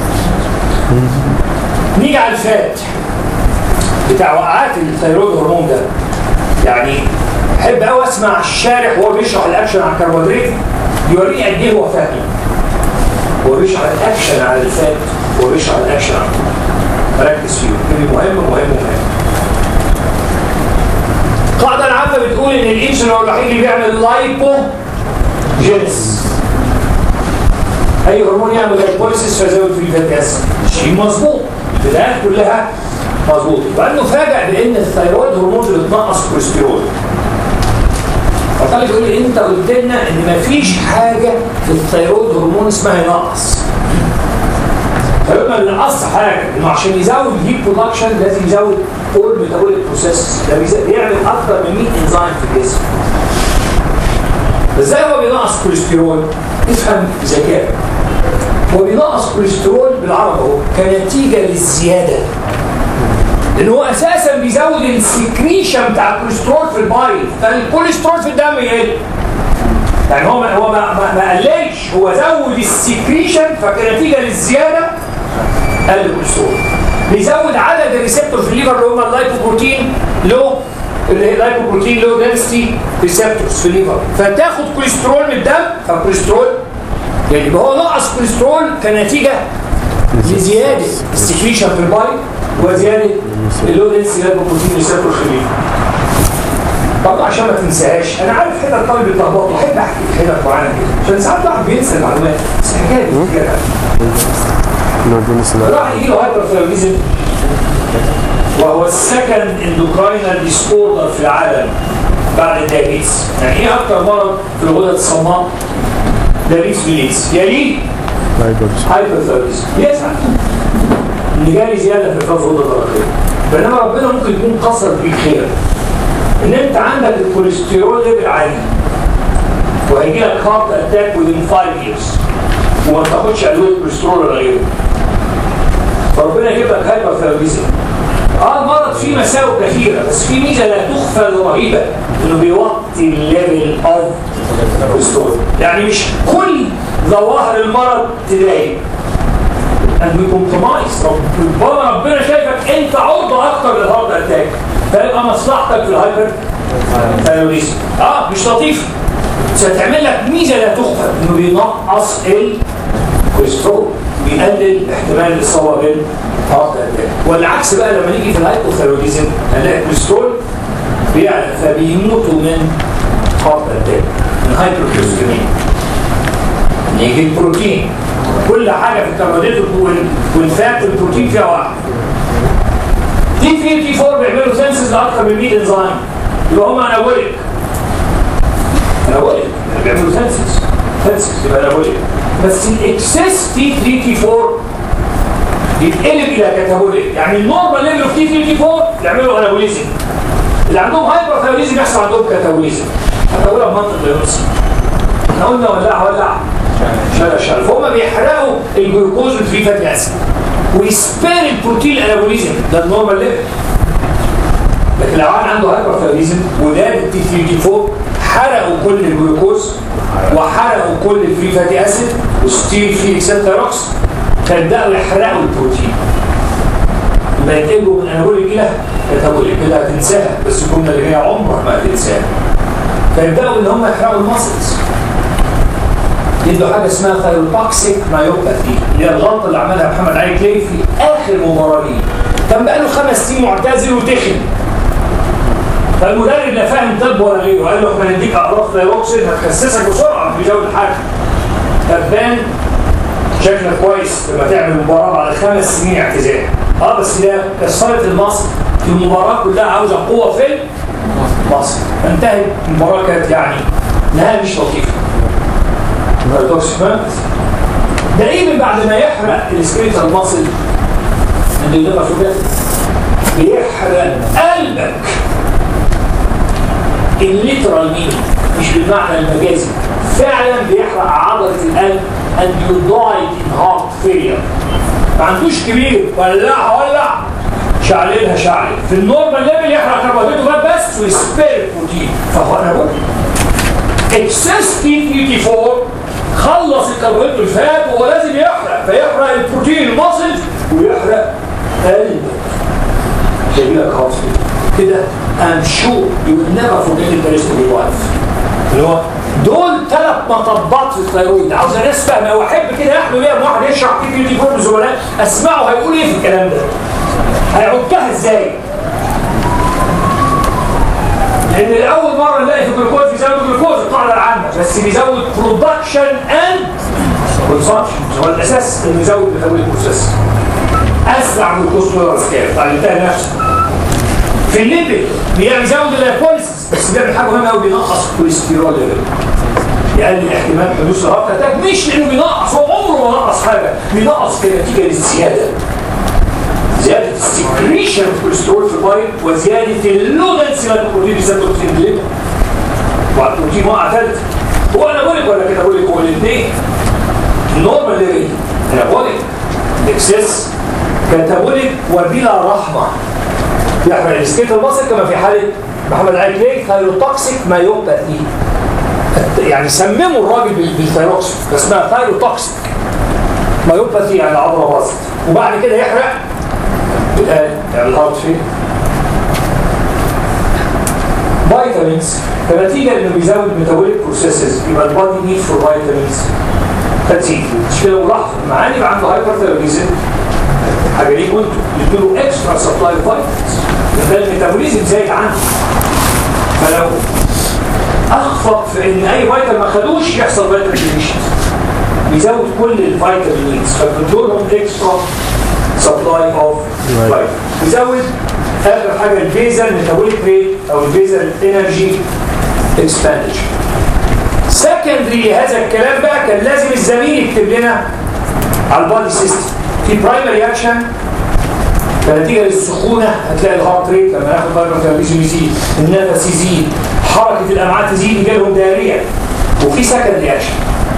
S1: نيجي على الفات بتاع وقعات الثيرويد هرمون ده يعني احب قوي اسمع الشارح وهو بيشرح الاكشن على الكربوهيدرات يوريني قد ايه هو فاهم هو بيشرح الاكشن على الفات هو بيشرح الاكشن على ركز فيه كلمه مهم مهم مهم القاعدة العامة بتقول إن الإنسولين هو الوحيد اللي بيعمل لايبوجينيس أي هرمون يعمل لايبوليسيس فيزود في الفاتي أسيد شيء مظبوط البدايات كلها مظبوط وأنه فاجأ بأن الثيرويد هرمون اللي بتنقص كوليسترول فطالب يقول لي أنت قلت لنا إن مفيش حاجة في الثيرويد هرمون اسمها ينقص فيبقى من الاصل حاجه انه عشان يزود هيت برودكشن لازم يزود اول ميتابوليك بروسيس ده بيز- بيعمل اكتر من 100 انزيم في الجسم ازاي هو بينقص كوليسترول؟ افهم ذكاء هو بينقص كوليسترول بالعربي اهو كنتيجه للزياده لان هو اساسا بيزود السكريشن بتاع الكوليسترول في البايل فالكوليسترول في الدم يقل يعني هو ما هو ما, ما, ما قللش هو زود السكريشن فكنتيجه للزياده قل الكوليسترول بيزود عدد الريسبتور في الليفر اللي هم اللايبوبروتين لو اللي هي اللايبوبروتين لو دنسيتي ريسبتورز في الليفر فتاخد كوليسترول من الدم فالكوليسترول يعني يبقى هو نقص كوليسترول كنتيجه لزياده السكريشن في البايل وزياده اللو دنسيتي لايبوبروتين ريسبتور في الليفر برضه عشان ما تنساهاش انا عارف حتت الطالب بيتلخبط واحب احكي حتت معينه كده عشان ساعات الواحد بينسى المعلومات بس الحكايه دي كتير
S2: نودي نسمع
S1: راح يجي له هايبرثيروديزم وهو السكند اندوكراينال ديسوردر في العالم بعد الدايابيتس يعني ايه اكتر مرض في الغدد الصماء دايابيتس ميليتس يليه
S2: لا يقولش
S1: هايبرثيروديزم يسعى ان جالي زياده في افراز الغده الدرقيه بينما ربنا ممكن يكون قصر بيه خير ان انت عندك الكوليسترول ليفل عالي وهيجي لك هارت اتاك within 5 years وما تاخدش ادويه كوليسترول ولا غيره فربنا يجيب لك هايبر ثيرابيزم اه المرض فيه مساوئ كثيره بس في ميزه لا تخفى رهيبه انه بيوطي الليفل اوف كوليسترول يعني مش كل ظواهر المرض تضايق and we compromise ربنا ربنا شايفك انت عرضه اكتر للهارت اتاك فيبقى مصلحتك في الهايبر ثيرابيزم اه مش لطيف بس هتعمل لك ميزه لا تخفى انه بينقص الكوليسترول بيقلل احتمال الاصابه بالهارت اتاك والعكس بقى لما نيجي في الهايبوثيروديزم هنلاقي الكوليسترول بيعلى فبيموتوا من هارت اتاك من هايبوكلوستريميا نيجي البروتين كل حاجه في الكربوهيدرات وال- والفات والبروتين فيها واحد تي 3 تي 4 بيعملوا سنسز لاكثر من 100 انزيم يبقى هم انابوليك انابوليك بيعملوا سنسز سنسز يبقى انابوليك بس الاكسس تي 3 تي 4 يتقلب الى كاتابوليك يعني النورمال ليفل اوف تي 3 تي 4 يعملوا انابوليزم اللي عندهم هايبر ثيرابيزم يحصل عندهم كاتابوليزم هتقولها بمنطق الرئيسي احنا قلنا ولع ولع شال شال فهم بيحرقوا الجلوكوز والفري فاتي اسيد ويسبير البروتين الانابوليزم ده النورمال ليفل لكن لو عن عنده هايبر ثيرابيزم ولاد التي 3 تي 4 حرقوا كل الجلوكوز وحرقوا كل الفري فاتي اسيد وستيل في اكسنتروكس فيبداوا يحرقوا البروتين يبقى ينتجوا من انابوليك الى كاتابوليك كده هتنساها بس الجمله اللي هي عمرك ما هتنساها فيبداوا ان هم يحرقوا المسلز يدوا حاجه اسمها ثايروتوكسيك مايوباثي اللي هي الغلطه اللي عملها محمد علي كلاي في اخر مباراه ليه كان بقاله خمس سنين معتزل وتخن فالمدرب لا فاهم طب ولا غيره قال له احنا نديك اعراض ثايروكسين هتخسسك بسرعه بيزود الحجم فبان شكلك كويس لما تعمل مباراه بعد خمس سنين اعتزال اه بس ده كسرت المصل في المباراه كلها عاوزه قوه في المصل فانتهت المباراه كانت يعني نهايه مش لطيفه بارادوكس ده ايه بعد ما يحرق السكريتال ماسل اللي الليفر كده بيحرق قلبك الليترال مين مش بالمعنى المجازي فعلا بيحرق عضله القلب and you died in heart failure ما عندوش كبير ولعها ولع شعللها شعلل في النورمال ليفل يحرق كربوهيدرات بس ويسبير بروتين فهو انا بقول اكسس تي 34 خلص الكربوهيدرات اللي فات وهو لازم يحرق فيحرق البروتين المصل ويحرق قلبك جايب لك هارت كده I'm sure you will never forget the rest of your life اللي هو دول ثلاث مطبات في الثيرويد عاوز ناس فاهمه واحب كده ياخدوا بيها واحد يشرح كيف يدي فوق الزملاء اسمعوا هيقول ايه في الكلام ده هيعكها ازاي لان الاول مره نلاقي في الجلوكوز بيزود الجلوكوز القاعده العامه بس بيزود برودكشن اند كونسامشن هو الاساس انه يزود ميتابوليك بروسيس اسرع من الكوستولار سكيل اتعلمتها نفسي في الليبيد بيزود اللايبوليسيس بس بيعمل حاجه مهمه قوي بينقص الكوليسترول ليفل يقلل احتمال حدوث هارت اتاك مش لانه بينقص هو عمره ما نقص حاجه بينقص كنتيجه للزياده زياده السكريشن في الكوليسترول في البايل وزياده اللودنس للبروتين ريسبتور في الليبر والبروتين وقع ثالث هو انا بقول لك ولا كده بقول لك هو الاثنين النورمال ليفل انا بقول لك الاكسس كاتابوليك وبلا رحمه يحمل السكيت المصري كما في حاله محمد علي كليك ثايروتوكسيك مايوباثي يعني سمموا الراجل بال- بالثايروكسين اسمها ثايروتوكسيك مايوباثي يعني عضله باظت وبعد كده يحرق الآن يعني الهارت فين فيتامينز فنتيجه انه بيزود ميتابوليك بروسيسز يبقى البادي نيد فور فيتامينز فتيجي مش كده ملاحظه مع ان يبقى عنده هايبر ثيرابيزم حاجه ليكوا انتوا يدوا له اكسترا سبلاي فيتامينز ده الميتابوليزم زايد عنه فلو اخفق في ان اي فيتامين ما خدوش يحصل فيتامين ديفيشنسي بيزود كل الفيتامينز فبندوا لهم اكسترا سبلاي اوف فيتامين بيزود اخر حاجه الفيزل ميتابوليك ريت او الفيزل انرجي اكسباندشن سكندري لهذا الكلام بقى كان لازم الزميل يكتب لنا على البادي سيستم في برايمري اكشن فنتيجه للسخونه هتلاقي الهارت ريت لما ناخد فايبروكاليزم يزيد النفس يزيد حركه الامعاء تزيد يجي لهم داريه وفي سكند رياكشن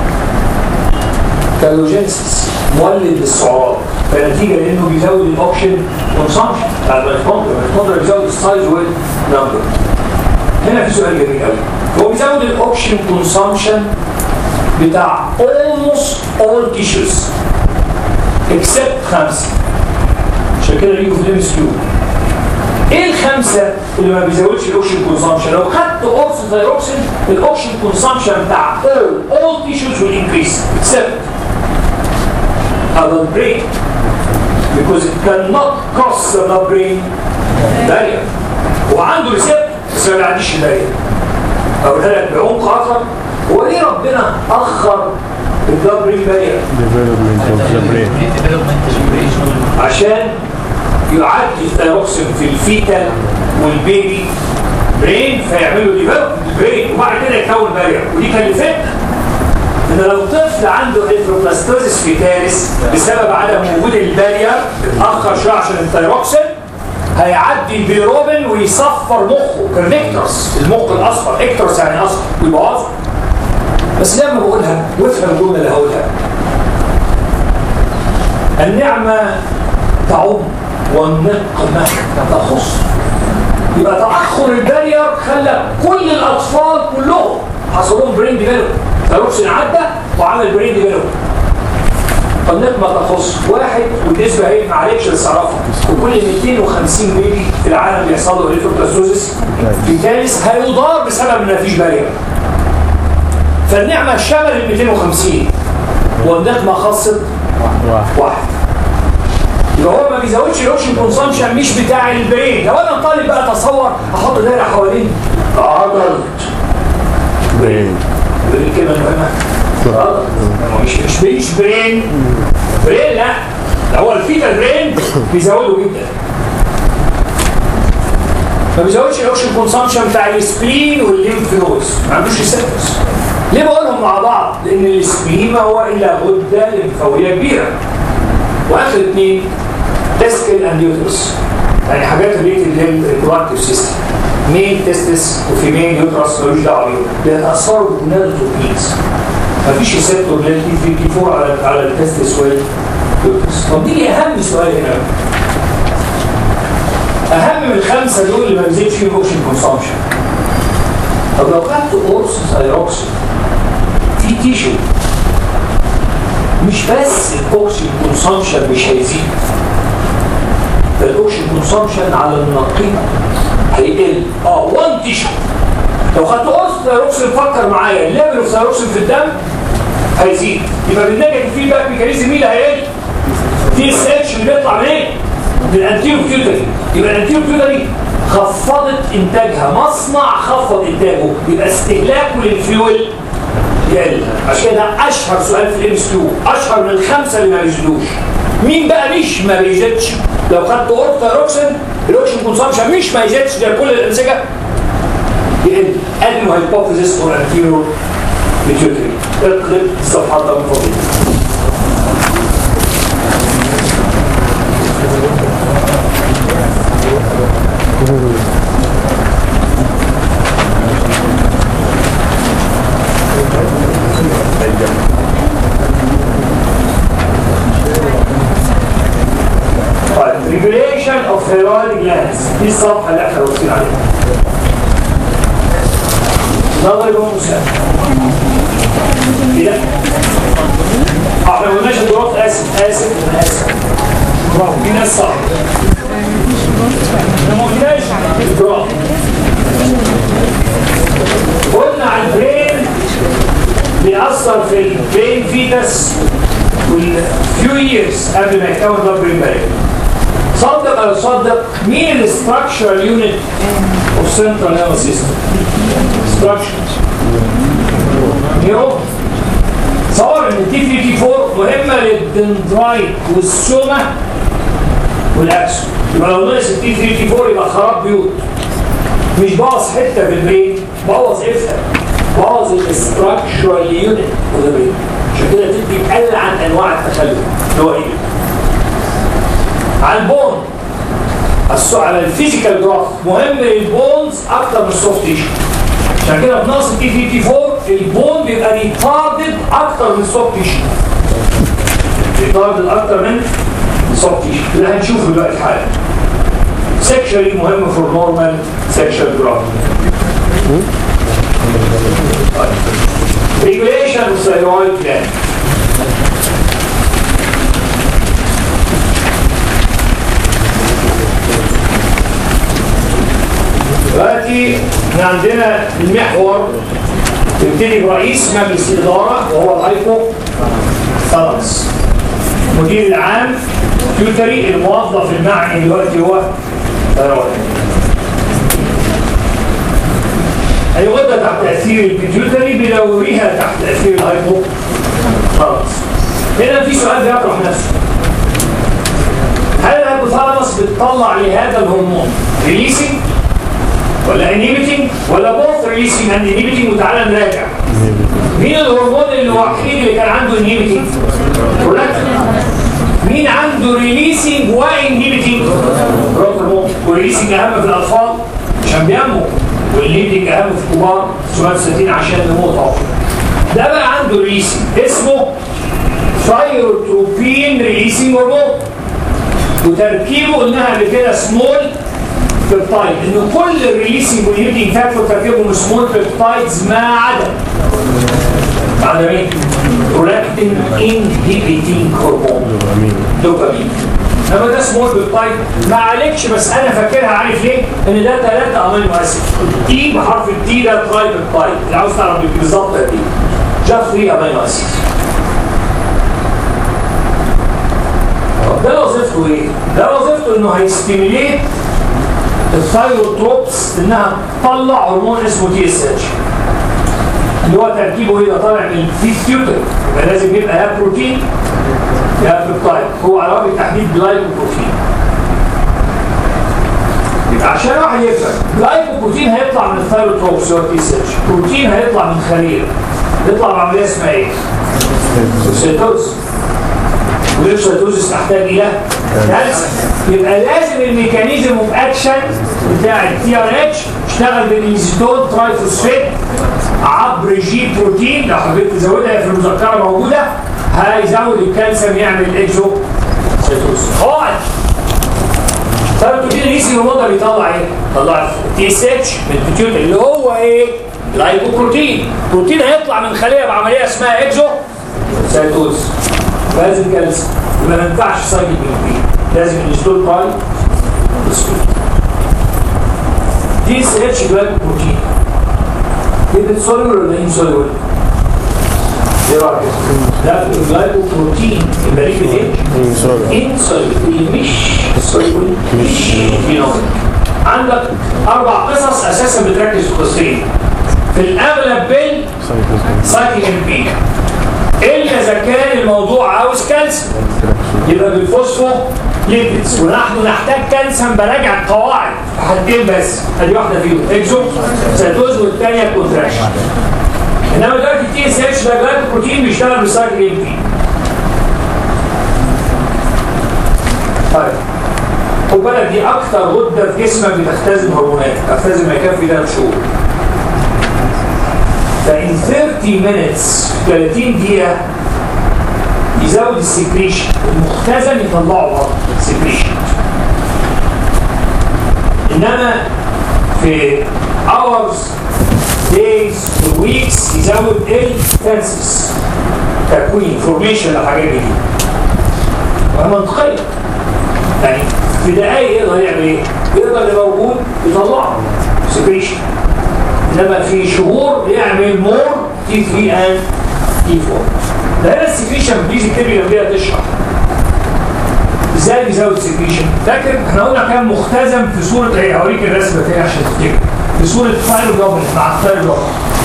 S1: كالوجينسيس مولد للسعرات فنتيجه لانه بيزود الاوبشن كونسامشن بتاع الميتوكوندريا الميتوكوندريا بيزود السايز والنمبر هنا في سؤال جميل قوي هو بيزود الاوبشن كونسامشن بتاع almost all tissues except خمسه عشان كده بيجوا في الام اس كيو ايه الخمسه اللي ما بيزودش الاوكسجين كونسامشن لو خدت اورس ثايروكسين الاوكسجين كونسامشن بتاع all all tissues will increase except the brain because it cannot cross the blood brain barrier وعنده ريسبت بس ما بيعديش البارير اقولها لك بعمق اخر هو ليه ربنا اخر البلاد برين بارير
S2: development of the brain
S1: عشان يعدي الثيروكسين في الفيتال والبيبي برين فيعملوا ديفلوب برين وبعد كده يكون بارير ودي كلفتنا ان لو طفل عنده انفروبلاستوزيس فيتاليس بسبب عدم وجود البارير اتاخر شويه عشان الثيروكسين هيعدي البيروبين ويصفر مخه كرنكترس المخ الاصفر اكترس يعني اصفر ويبوظه بس لما بقولها وافهم الجمله اللي هقولها النعمة تعم والنقمة تخص يبقى تأخر البارير خلى كل الأطفال كلهم حصل لهم برين ديفلوب فيروكسين عدى وعمل برين ديفلوب فالنقمة تخص واحد والنسبة هي ما عليكش تصرفها وكل 250 بيبي في العالم بيحصل له اليتروبلاسوزيس في ثالث هيضار بسبب ان مفيش بارير فالنعمة شملت 250 والنقمة خصت
S2: واحد
S1: واحد يبقى هو ما بيزودش الاوكسجين كونسامشن مش بتاع البرين لو انا طالب بقى اتصور احط دايره حوالين عضلة
S2: brain
S1: دي الكلمه المهمه عضلة. مش مش مش برين برين لا ده هو الفيتال برين بيزوده جدا ما بيزودش الاوكسجين كونسامشن بتاع السبلين والليمف نودز ما عندوش ريسبتورز ليه بقولهم مع بعض؟ لان السبلين ما هو الا غده لمفاويه كبيره واخر اثنين تسكل اند يوترس يعني حاجات ريليتد للريبرودكتيف سيستم مين تستس وفيميل يوترس ملوش دعوه بيهم بيتاثروا بالنيرتروبينز مفيش ريسبتور للتي في بي 4 على على التستس واليوترس طب دي اهم سؤال هنا اهم من الخمسه دول اللي ما بيزيدش فيهم اوكسجين كونسامشن طب لو خدت قرص ثايروكسين في تيشو مش بس الاوكسجين كونسامشن مش هيزيد ده الاوكسجين كونسامشن على النقيض هيقل اه 1 تيشو لو خدت قرص ثايروكسين فكر معايا الليفل اوف ثايروكسين في الدم هيزيد يبقى بالنيجاتيف فيدباك ميكانيزم مين اللي هيقل؟ تي اس اتش اللي بيطلع منين؟ من الانتيرو بيوتري يبقى الانتيرو بيوتري خفضت انتاجها مصنع خفض انتاجه يبقى استهلاكه للفيول يقل عشان كده اشهر سؤال في الام اس كيو اشهر من الخمسه اللي ما بيزيدوش مين بقى مش ما بيزيدش لو خدت اورتاروكسين الاوكسجين كونسامشن مش ما يزيدش ده كل الانسجه يقل ادنو هايبوثيسيس فور انتيرو بيوتري اقلب الصفحه ده من فضلك طيب regulation of thyroid glands دي الصفحه اللي احنا واقفين عليها نظري هو مساعد كده احنا ما قلناش الدراسه اسف اسف انا اسف برافو في ناس صح احنا ما قلناش الدراسه قلنا على البرين بيأثر في البرين فيتس والفيو ييرز قبل ما يكون بلاد برين بارير صدق او صدق مين الاستراكشرال يونت اوف سنترال نيرفس سيستم ستراكشرز نيرو تصور ان التي 34 مهمه للدندرايت والسوما والاكسون يبقى لو ناقص التي 34 يبقى خراب بيوت مش باظ حته في البرين بوظ افتح بوظ الاستراكشرال يونت اوف ذا برين عشان كده تدي اقل عن انواع التخلف اللي هو ايه؟ على البون الس- على الفيزيكال جراف مهم البونز اكتر من السوفت تيشو عشان كده في نقص التي 54 البون بيبقى ريتاردد اكتر من السوفت تيشو ريتاردد اكتر من السوفت تيشو اللي هنشوفه دلوقتي حالا سكشوالي مهم فور نورمال سكشوال جراف Regulation of thyroid gland. دلوقتي احنا عندنا المحور يبتدي برئيس مجلس الإدارة وهو الهايبو ثالاموس المدير العام يوتري الموظف المعني دلوقتي هو ثيرويد أي غدة تحت تأثير البيتيوتري بيدوريها تحت تأثير الهايبو ثالاموس هنا في سؤال بيطرح نفسه هل الهايبوثالاموس بتطلع لهذا الهرمون ريليسنج ولا انهيبيتنج ولا بوث ريليسنج اند انهيبيتنج وتعالى نراجع مين الهرمون الوحيد اللي كان عنده انهيبيتنج مين عنده ريليسنج وانهيبيتنج هرمون وريليسنج اهم في الاطفال عشان بينمو والانهيبيتنج اهم في الكبار سؤال 60 عشان نمو طبعا ده بقى عنده ريليسنج اسمه ثايروتروبين ريليسنج هرمون وتركيبه قلناها قبل كده سمول بيبتايد ان كل الريليسنج واليوتنج فاكتور تركيبهم سمول بيبتايدز ما عدا ما عدا مين؟ برولاكتين انهبيتنج هرمون دوبامين انما ده سمول بيبتايد ما عليكش بس انا فاكرها عارف ليه؟ ان ده ثلاثه امينو اسيد التي بحرف التي ده تراي بيبتايد اللي عاوز تعرف بالظبط قد ايه؟ جاست 3 امينو اسيد طب ده وظيفته ايه؟ ده وظيفته انه هيستيميليت الثايروتروبس انها تطلع هرمون اسمه تي اس اتش اللي هو تركيبه يبقى طالع من الفيتيوتر يبقى لازم يبقى يا بروتين يا بيبتايد هو على وجه التحديد جلايكوبروتين يبقى عشان واحد يفهم جلايكوبروتين هيطلع من الثايروتروبس اللي هو تي اس اتش بروتين هيطلع من خليه يطلع بعمليه اسمها ايه؟ سيتوز والسيتوزس تحتاج الى كالسيوم يبقى لازم الميكانيزم اوف اكشن بتاع التي ار اتش يشتغل بالانزيتون ترايفوسفيت عبر جي بروتين لو حبيت تزودها في المذكره موجوده هيزود الكالسيوم يعمل اكزو سيتوز خالص فالبروتين الريسي هرمون بيطلع ايه؟ بيطلع تي اس اتش من البيتيوت اللي هو ايه؟ لايكوبروتين بروتين هيطلع من خليه بعمليه اسمها اكزو سيتوز لازم كالسيوم يبقى ما ينفعش سايكل بروتين لازم الانستول باي دي اس اتش جلايكوبروتين يبقى سوليبل ولا انسوليبل؟ ايه رايك؟ لا الجلايكوبروتين يبقى ليه بتاعي انسوليبل مش سوليبل مش فينومين عندك اربع قصص اساسا بتركز في قصتين في الاغلب بين سايكل بي الا اذا كان الموضوع عاوز كالسيوم يبقى بالفوسفو ليبيدز ونحن نحتاج كالسيوم براجع القواعد في حالتين بس ادي واحده فيهم اكزو سيتوز والثانيه كونتراكشن انما دلوقتي التي اس اتش ده جلايكوبروتين بيشتغل بالسايكل ام بي طيب خد بالك دي اكتر غده في جسمك بتختزن هرمونات بتختزن ما يكفي ثلاث شهور فإن 30 minutes 30 دقيقة يزود السكريشن المختزن يطلعه برضه سكريشن إنما في hours days weeks يزود الفنسس تكوين فورميشن الحاجات دي وهي منطقية يعني في دقايق يقدر يعمل ايه؟ يقدر اللي موجود يطلعه سكريشن انما في شهور يعمل مور تي 3 اند تي 4 ده هنا السكريشن بليز اكتبي جنبيها تشرح ازاي بيزود السكريشن فاكر احنا قلنا كان مختزن في صوره ايه هوريك الرسمه تاني عشان تفتكر في صوره فايل جوبل مع الفايل جوبل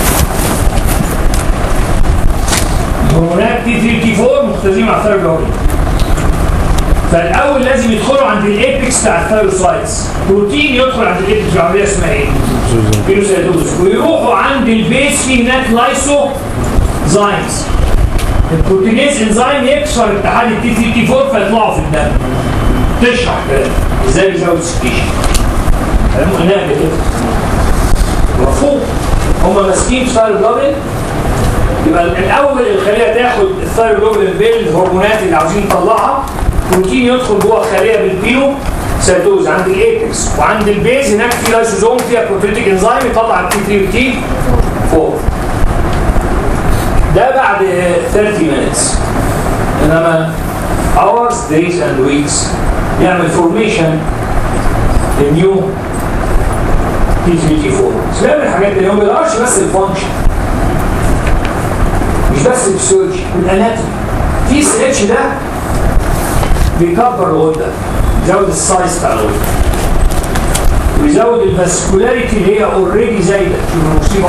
S1: هرمونات تي 3 تي 4 مختزنين مع الفايل جوبل فالاول لازم يدخلوا عند الايبكس بتاع الثايروسايتس بروتين يدخل عند الايبكس بعمليه اسمها ايه؟ كيلوسيتوز ويروحوا عند البيس في هناك لايسو زايمز البروتينيز انزيم يكسر اتحاد التي 3 تي 4 فيطلعوا في الدم تشرح كلام ازاي بيزود سكريشن كلام قلناه قبل كده مفهوم هم ماسكين في ثايروجلوبين يبقى الاول الخليه تاخد الثايروجلوبين بالهرمونات اللي عاوزين نطلعها بروتين يدخل جوه الخليه بالبيو سيتوز عند الايبكس وعند البيز هناك في لايسوزوم فيها بروتيتيك انزيم يطلع التي 3 وتي 4 ده بعد 30 minutes انما hours days and weeks يعمل فورميشن النيو تي 3 تي 4 سبب الحاجات دي هو ما بيغيرش بس الفانكشن مش بس الفسيولوجي الاناتومي تي اس اتش ده بيكبر الغده يزود السايز بتاع الغده ويزود الفاسكولاريتي اللي هي اوريدي زايده شوف المصيبه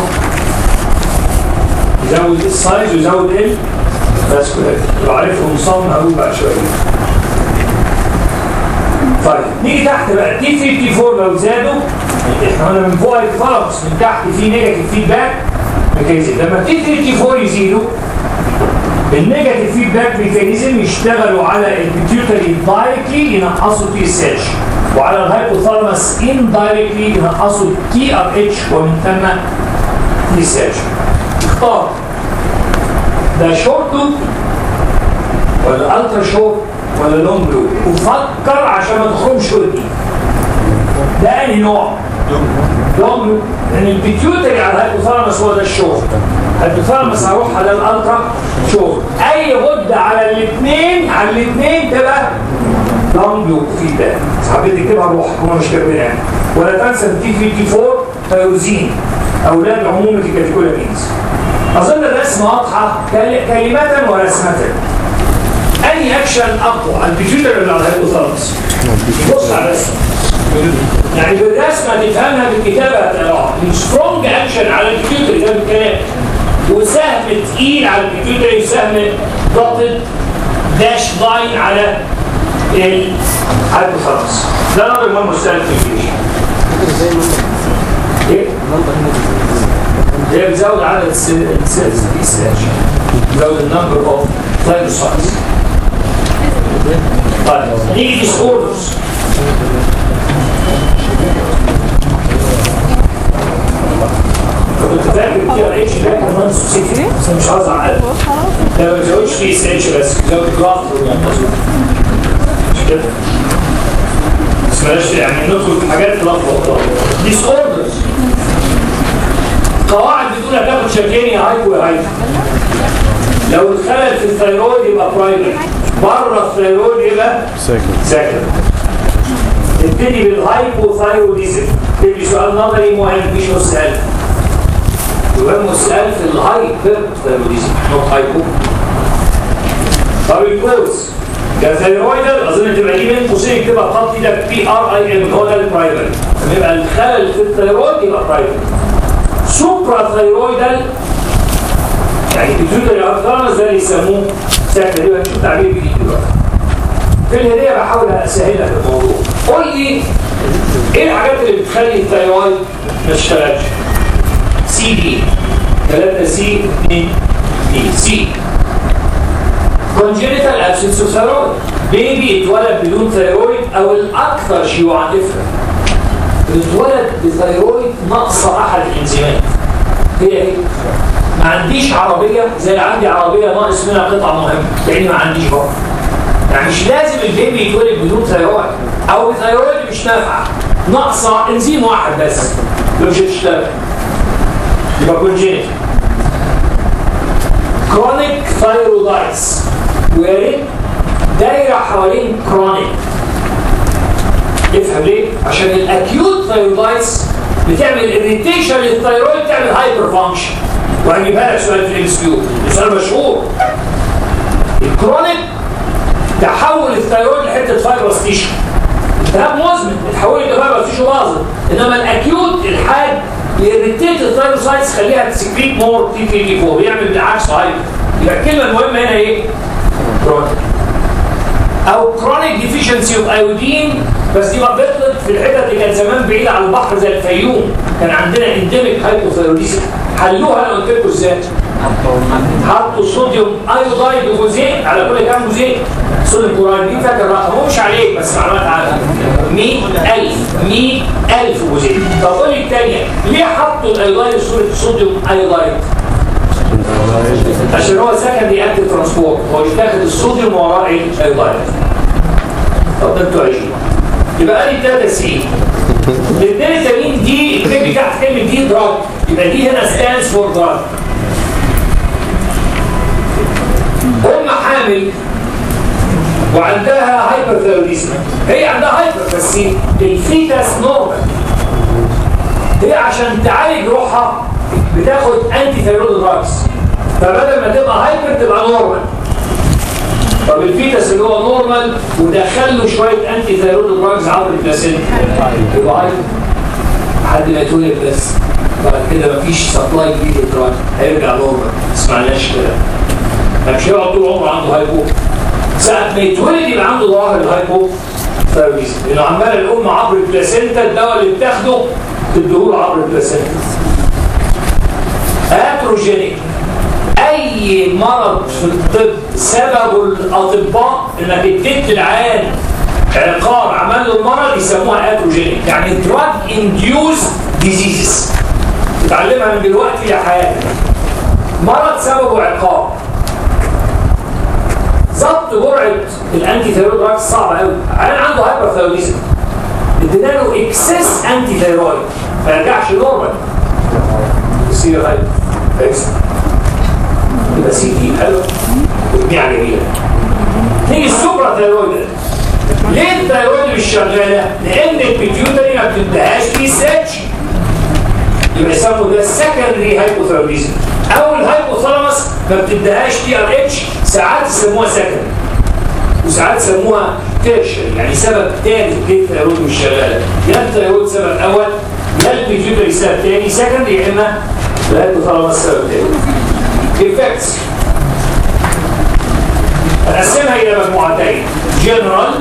S1: يزود السايز ويزود الفاسكولاريتي لو عرفوا نصمم هقول بعد شويه طيب نيجي تحت بقى تي 3 تي 4 لو زادوا احنا قلنا من فوق الفرقس من تحت في نيجاتيف فيدباك ميكانيزم لما تي 3 تي 4 يزيدوا النيجاتيف فيدباك ميكانيزم يشتغلوا على البيتيوتري دايركتلي ينقصوا تي اس اتش وعلى الهايبوثالامس اندايركتلي ينقصوا تي ار اتش ومن ثم تي اس اتش اختار ده شورت لوب ولا الترا شورت ولا لونج لوب وفكر عشان ما تخرجش ودي ده انهي نوع؟ لونج لوب لان البيتيوتري على الهايبوثالامس هو ده الشورت الهايبوثالامس هروح على الالترا شورت اي غده على الاثنين على الاثنين تبقى لونج لوب فيدباك حبيت تكتبها بروحك هم مش كاتبينها يعني ولا تنسى التي 3 تي 4 تيروزين اولاد عمومه الكاتيكولامينز اظن الرسمه واضحه كل- كلمه ورسمه اي اكشن اقوى البيتيوتري اللي على الهايبوثالامس بص على الرسمه يعني بالرسمه تفهمها بالكتابه هتقراها سترونج اكشن على البيتيوتري ده بالكلام وسهم تقيل على البيتيوتري وسهم ضغط داش لاين على الهايبوثالامس ده نظر مهم مستند في الجيش ايه؟ هي بتزود عدد السيلز دي ستاتش بتزود النمبر اوف ثايروسايتس طيب نيجي ديس اوردرز كنت فاكر التي ار اتش ده كمان سوسيتي بس أنا مش عاوز اعقد ده ما بيزودش فيه اس اتش بس بيزود جراف مش كده بس بلاش يعني ندخل في حاجات تلخبط ديس اوردرز قواعد بتقول هتاخد شكلين يا هايبو يا هايبو لو اتخلل في الثيرويد يبقى برايمري بره الثيرويد يبقى
S2: Second.
S1: سكند نبتدي بالهايبوثايروديزم تدي سؤال نظري مهم مش مسأل يهم السؤال في الهايبرثايروديزم نوت هايبو طب الكوز كثيرويدال اظن تبقى دي بين قوسين تبقى خط ايدك بي ار اي ام هو ده البرايمري لما يبقى الخلل في الثيرويد يبقى برايمري سوبرا ثيرويدال يعني بيتوتري ارثرانس ده اللي يسموه سكندري هنشوف تعبير جديد دلوقتي في الهديه بحاول اسهلها في الموضوع قول لي ايه الحاجات اللي بتخلي الثيرويد ما تشتغلش سي بي 3 سي 2 بي سي congenital absence of thyroid بيبي اتولد بدون ثيرويد او الاكثر شيوعا افهم اتولد بثيرويد ناقصه احد الانزيمات هي ايه؟ ما عنديش عربيه زي اللي عندي عربيه ناقص منها قطعه مهمه يعني ما عنديش برضه يعني مش لازم البيبي يتولد بدون ثيرويد او بثيرويد مش نافعه ناقصه انزيم واحد بس اللي مش هتشتغل يبقى كونجينيت كرونيك ثايرودايتس ويا ريت دايره حوالين كرونيك افهم ليه؟ عشان الاكيوت ثايرودايتس بتعمل اريتيشن للثايرويد تعمل هايبر فانكشن وهجيبها لك سؤال في الام اس كيو سؤال مشهور الكرونيك تحول الثايرويد لحته فايبرس تيشو التهاب مزمن اتحول لفايبرس تيشو باظت انما الاكيوت الحاد بيريتيت الثايروسايتس خليها تسكريت مور تي تي تي 4 بيعمل بالعكس هايبر يبقى الكلمه المهمه هنا ايه؟ كرونيك او كرونيك ديفيشنسي اوف ايودين بس دي بقى بطلت في الحتت اللي كان زمان بعيده عن البحر زي الفيوم كان عندنا انديميك هايبوثايروديزم حلوها انا قلت لكم ازاي حطوا صوديوم ايودايد وجزيء على كل كام جزيء صوديوم كلورايد دي فاكر الرقم هو مش عليك بس معلومات عنها 100000 100000 جزيء طب قول لي الثانيه ليه حطوا الايودايد صوره صوديوم ايودايد عشان هو سكندري اكتف ترانسبورت هو يتاخد الصوديوم وراه ايه؟ ايودايد طب ده انتوا عايشين يبقى قال لي 93 الاثنين التانيين دي الكلمه بتاعت كلمه دي دراج يبقى دي هنا ستاندز فور دراج ام حامل وعندها هايبرثيروديزم هي عندها هايبر بس الفيتاس نورمال هي عشان تعالج روحها بتاخد انتي ثيرويد دراجز فبدل ما تبقى هايبر تبقى نورمال طب الفيتاس اللي هو نورمال ودخل له شويه انتي ثيرويد دراجز عبر البلاسينتا يبقى هايبر لحد ما يتولد بس بعد كده مفيش سبلاي جديد للدراج هيرجع نورمال ما سمعناش كده مش هيقعد طول عمره عنده هايبو ساعة ما يتولد يبقى عنده ظاهر الهايبو ثيرويدزم لانه عمال الام عبر البلاسينتا الدواء اللي بتاخده تديهوله عبر البلاسينتا اتروجينيك اي مرض في الطب سببه الاطباء انك اديت للعيان عقار عمل له المرض يسموها اتروجينيك يعني دراج انديوز ديزيزز تتعلمها من دلوقتي لحياتك مرض سببه عقاب ضبط جرعه الانتي ثيرويد دراجز صعب قوي عيان عنده هايبر ثيرويدزم ادينا له اكسس انتي ثيرويد ما يرجعش نورمال يصير هايبر اكس يبقى سي دي حلو وجميع جميله نيجي السوبرا ثيرويد ليه الثيرويد مش شغاله؟ لان البيتيوتري ما بتديهاش بي ساتش يبقى يسموا ده سكندري هايبوثيروديزم او الهايبوثالاموس ما بتديهاش تي ار اتش ساعات يسموها سكندري وساعات يسموها تيرشري يعني سبب ثالث ليه الثيرويد مش شغاله يا الثيرويد سبب اول يا البيتيوتري سبب ثاني سكندري يا اما الهايبوثالاموس سبب ثاني effects هنقسمها الى مجموعتين جنرال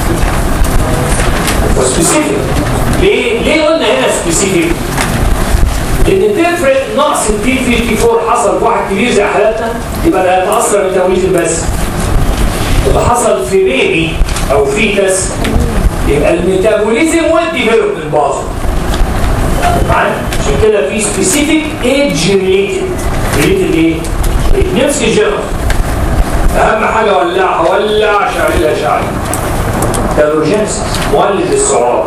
S1: وسبيسيفيك ليه ليه قلنا هنا سبيسيفيك لان تفرق نقص التي 54 حصل في واحد كبير زي حالاتنا يبقى ده هيتاثر بالميتابوليزم بس يبقى حصل في بيبي او فيتس يبقى الميتابوليزم والديفلوبمنت باظوا معايا عشان كده في سبيسيفيك ايدج ريليتد ريليتد ايه؟ نفس الجنرال اهم حاجه ولعها ولع شعري شعري كالوجينسيس مولد السعرات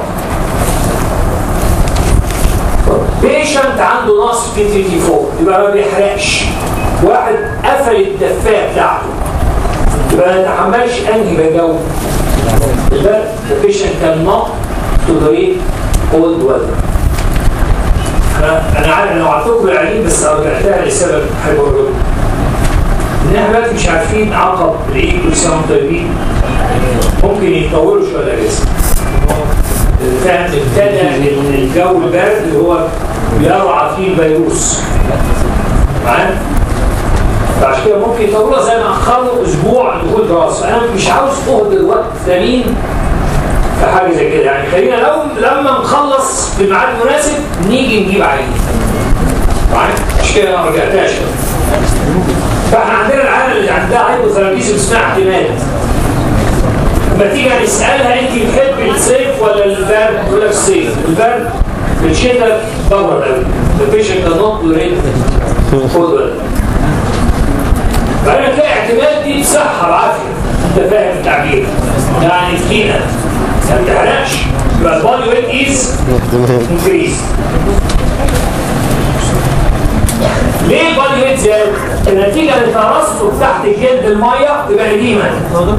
S1: بيشنت عنده نقص في تي تي 4 يبقى ما بيحرقش واحد قفل الدفايه بتاعته يبقى ما يتحملش انهي بجو البرد البيشنت كان نوت تو ذا كولد ويذر انا انا عارف انا وعدتكم العليم بس رجعتها لسبب حلو الرجل ان احنا دلوقتي مش عارفين عقب العيد كل سنه وانتم طيبين ممكن يطولوا شويه الاجازه فاهم ابتدى الجو البارد اللي هو بيرعى فيه الفيروس معايا فعشان كده ممكن يطولوا زي ما اخروا اسبوع دخول دراسه انا مش عاوز اهدر وقت ثمين في حاجه زي كده يعني خلينا لو لما نخلص في ميعاد مناسب نيجي نجيب عينه معايا مش كده ما رجعتهاش فاحنا عندنا العالم اللي عندها هايبوثيرابيزم اسمها اعتماد لما تيجي نسالها انت بتحب الصيف ولا البرد؟ تقول لك الصيف، البرد في الشتاء بره قوي، البيشنت كان نوت ريد خد فانا تلاقي اعتماد دي بصحه بعافيه انت فاهم التعبير يعني تخينه ما بتحرقش يبقى البادي ويت از انكريز ليه البادي ويت زاد؟ النتيجه لترسب تحت جلد الميه تبقى قديمه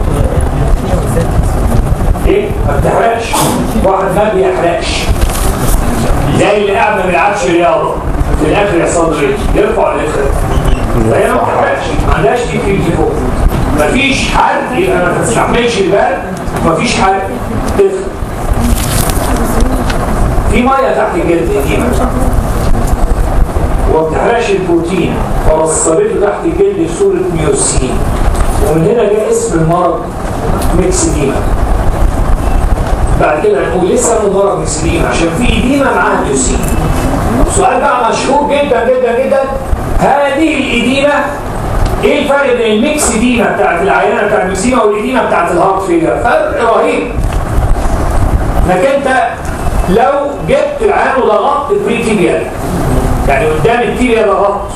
S1: ايه؟ ما بتحرقش واحد ما بيحرقش زي اللي قاعد ما بيلعبش رياضه في الاخر يحصل له ايه؟ يرفع الاخر فهي ما بتحرقش ما عندهاش تي في فوق مفيش حد يبقى ما تستحملش البرد مفيش حد تدخل في ميه تحت الجلد قديمه وما بتحرقش البروتين فوصلته تحت الجلد في صوره ميوسين ومن هنا جاء اسم المرض ميكسيديما بعد كده نقول لسه من مرض ميكسيديما عشان في ايديما معاها ديوسين سؤال بقى مشهور جدا جدا جدا هذه الإديمة ايه الفرق بين الميكس ديما بتاعت العينه بتاعت الميكسيما والإديمة بتاعت الهارت فيلر فرق رهيب انك انت لو جبت العيان وضغطت بري تيبيال يعني قدام التيبيا ضغطت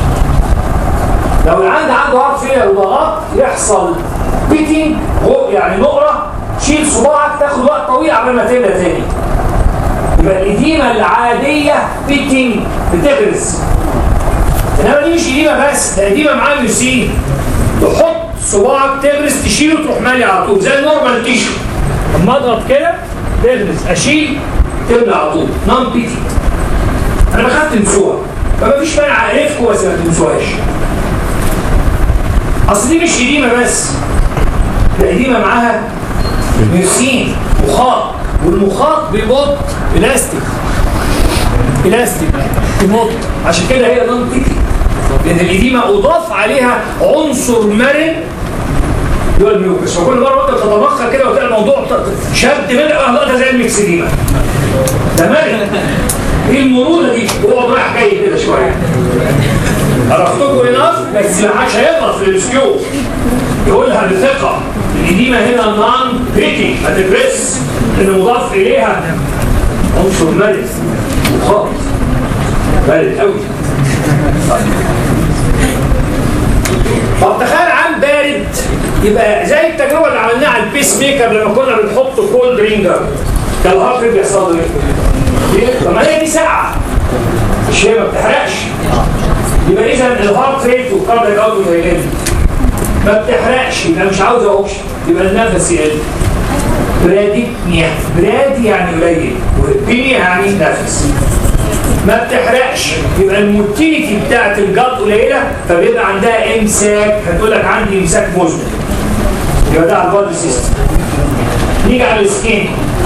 S1: لو العيان عنده هارت فيلر وضغطت يحصل بيتنج يعني نقره شيل صباعك تاخد وقت طويل قبل ما تبدا تاني يبقى الإديمة العادية بيتنج بتغرز انما دي مش إديمة بس ده إديمة معاه ميوسين تحط صباعك تغرز تشيله تروح مالي على طول زي النورمال تيشو اما اضغط كده تغرز اشيل تملى على طول نون بيتي انا بخاف تنسوها فما فيش مانع اعرفكم بس ما تنسوهاش اصل دي مش إديمة بس ده إديمة معاها ميوسين مخاط والمخاط بيمط بلاستيك بلاستيك بيمط عشان كده هي نون تيكي لان الإديمة أضاف عليها عنصر مرن اللي هو الميوكس فكل مرة وانت تتبخر كده وتلاقي الموضوع شد منك اه ده زي الميكسيديما ده مرن ايه المرونة دي هو رايح جاي كده شوية عرفتكم اناف بس ما حدش هيغلط في الاسكيو يقولها بثقة الإديمة هنا نون بريتي ما تدرس اللي مضاف إليها عنصر مرض وخالص بارد قوي طب تخيل عام بارد يبقى زي التجربة اللي عملناها على البيس ميكر لما كنا بنحط كولد رينجر كان الهارت ريت بيحصل له ايه؟ طب ما هي دي ساعة مش هي ما بتحرقش يبقى إذا الهارت ريت والكاردياك اوتبوت هيقل ما بتحرقش يبقى مش عاوز اوبشن يبقى النفس يقل برادي نيح برادي يعني قليل وبيني يعني نفس ما بتحرقش يبقى الموتيليتي بتاعت الجلد قليله فبيبقى عندها امساك هتقول لك عندي امساك مزمن يبقى ده على البادي سيستم نيجي على السكين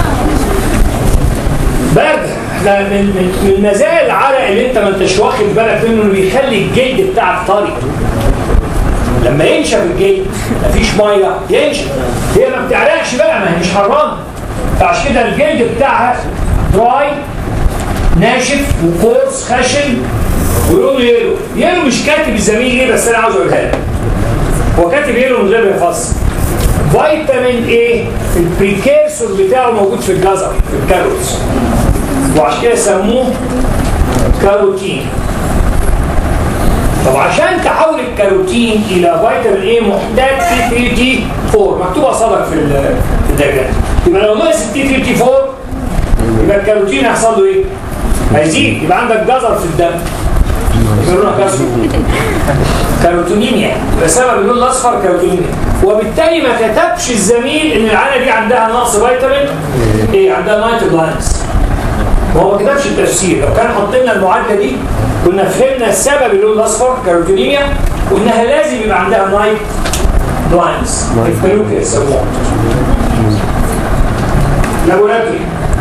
S1: برد احنا من من من مزايا العرق اللي انت ما انتش واخد بالك منه انه بيخلي الجلد بتاعك طري لما ينشف الجلد مفيش ميه ينشف هي ما بتعرقش بقى ما هي مش حرانه فعشان كده الجلد بتاعها دراي ناشف وكورس خشن ولونه يلو يلو مش كاتب الزميل ايه بس انا عاوز اقولها لك هو كاتب يلو من غير ما يفصل فيتامين ايه البريكيرسور بتاعه موجود في الجزر في الكاروتس وعشان كده سموه كاروتين طب عشان تحول الكاروتين الى فيتامين ايه محتاج تي 3 تي 4 مكتوب قصادك في الدجاج يبقى لو ناقص التي 3 تي 4 يبقى الكاروتين هيحصل له ايه؟ هيزيد يبقى عندك جزر في الدم يقولون كاسو كاروتونيميا يبقى سبب اللون الاصفر كاروتونيميا وبالتالي ما كتبش الزميل ان العانه دي عندها نقص فيتامين ايه عندها نايت بلاينز وهو ما كتبش التفسير لو كان حط لنا المعادله دي كنا فهمنا السبب اللون الاصفر كاروتونيميا وانها لازم يبقى عندها نايت بلاينز الفلوكيا يسموها لابوراتوري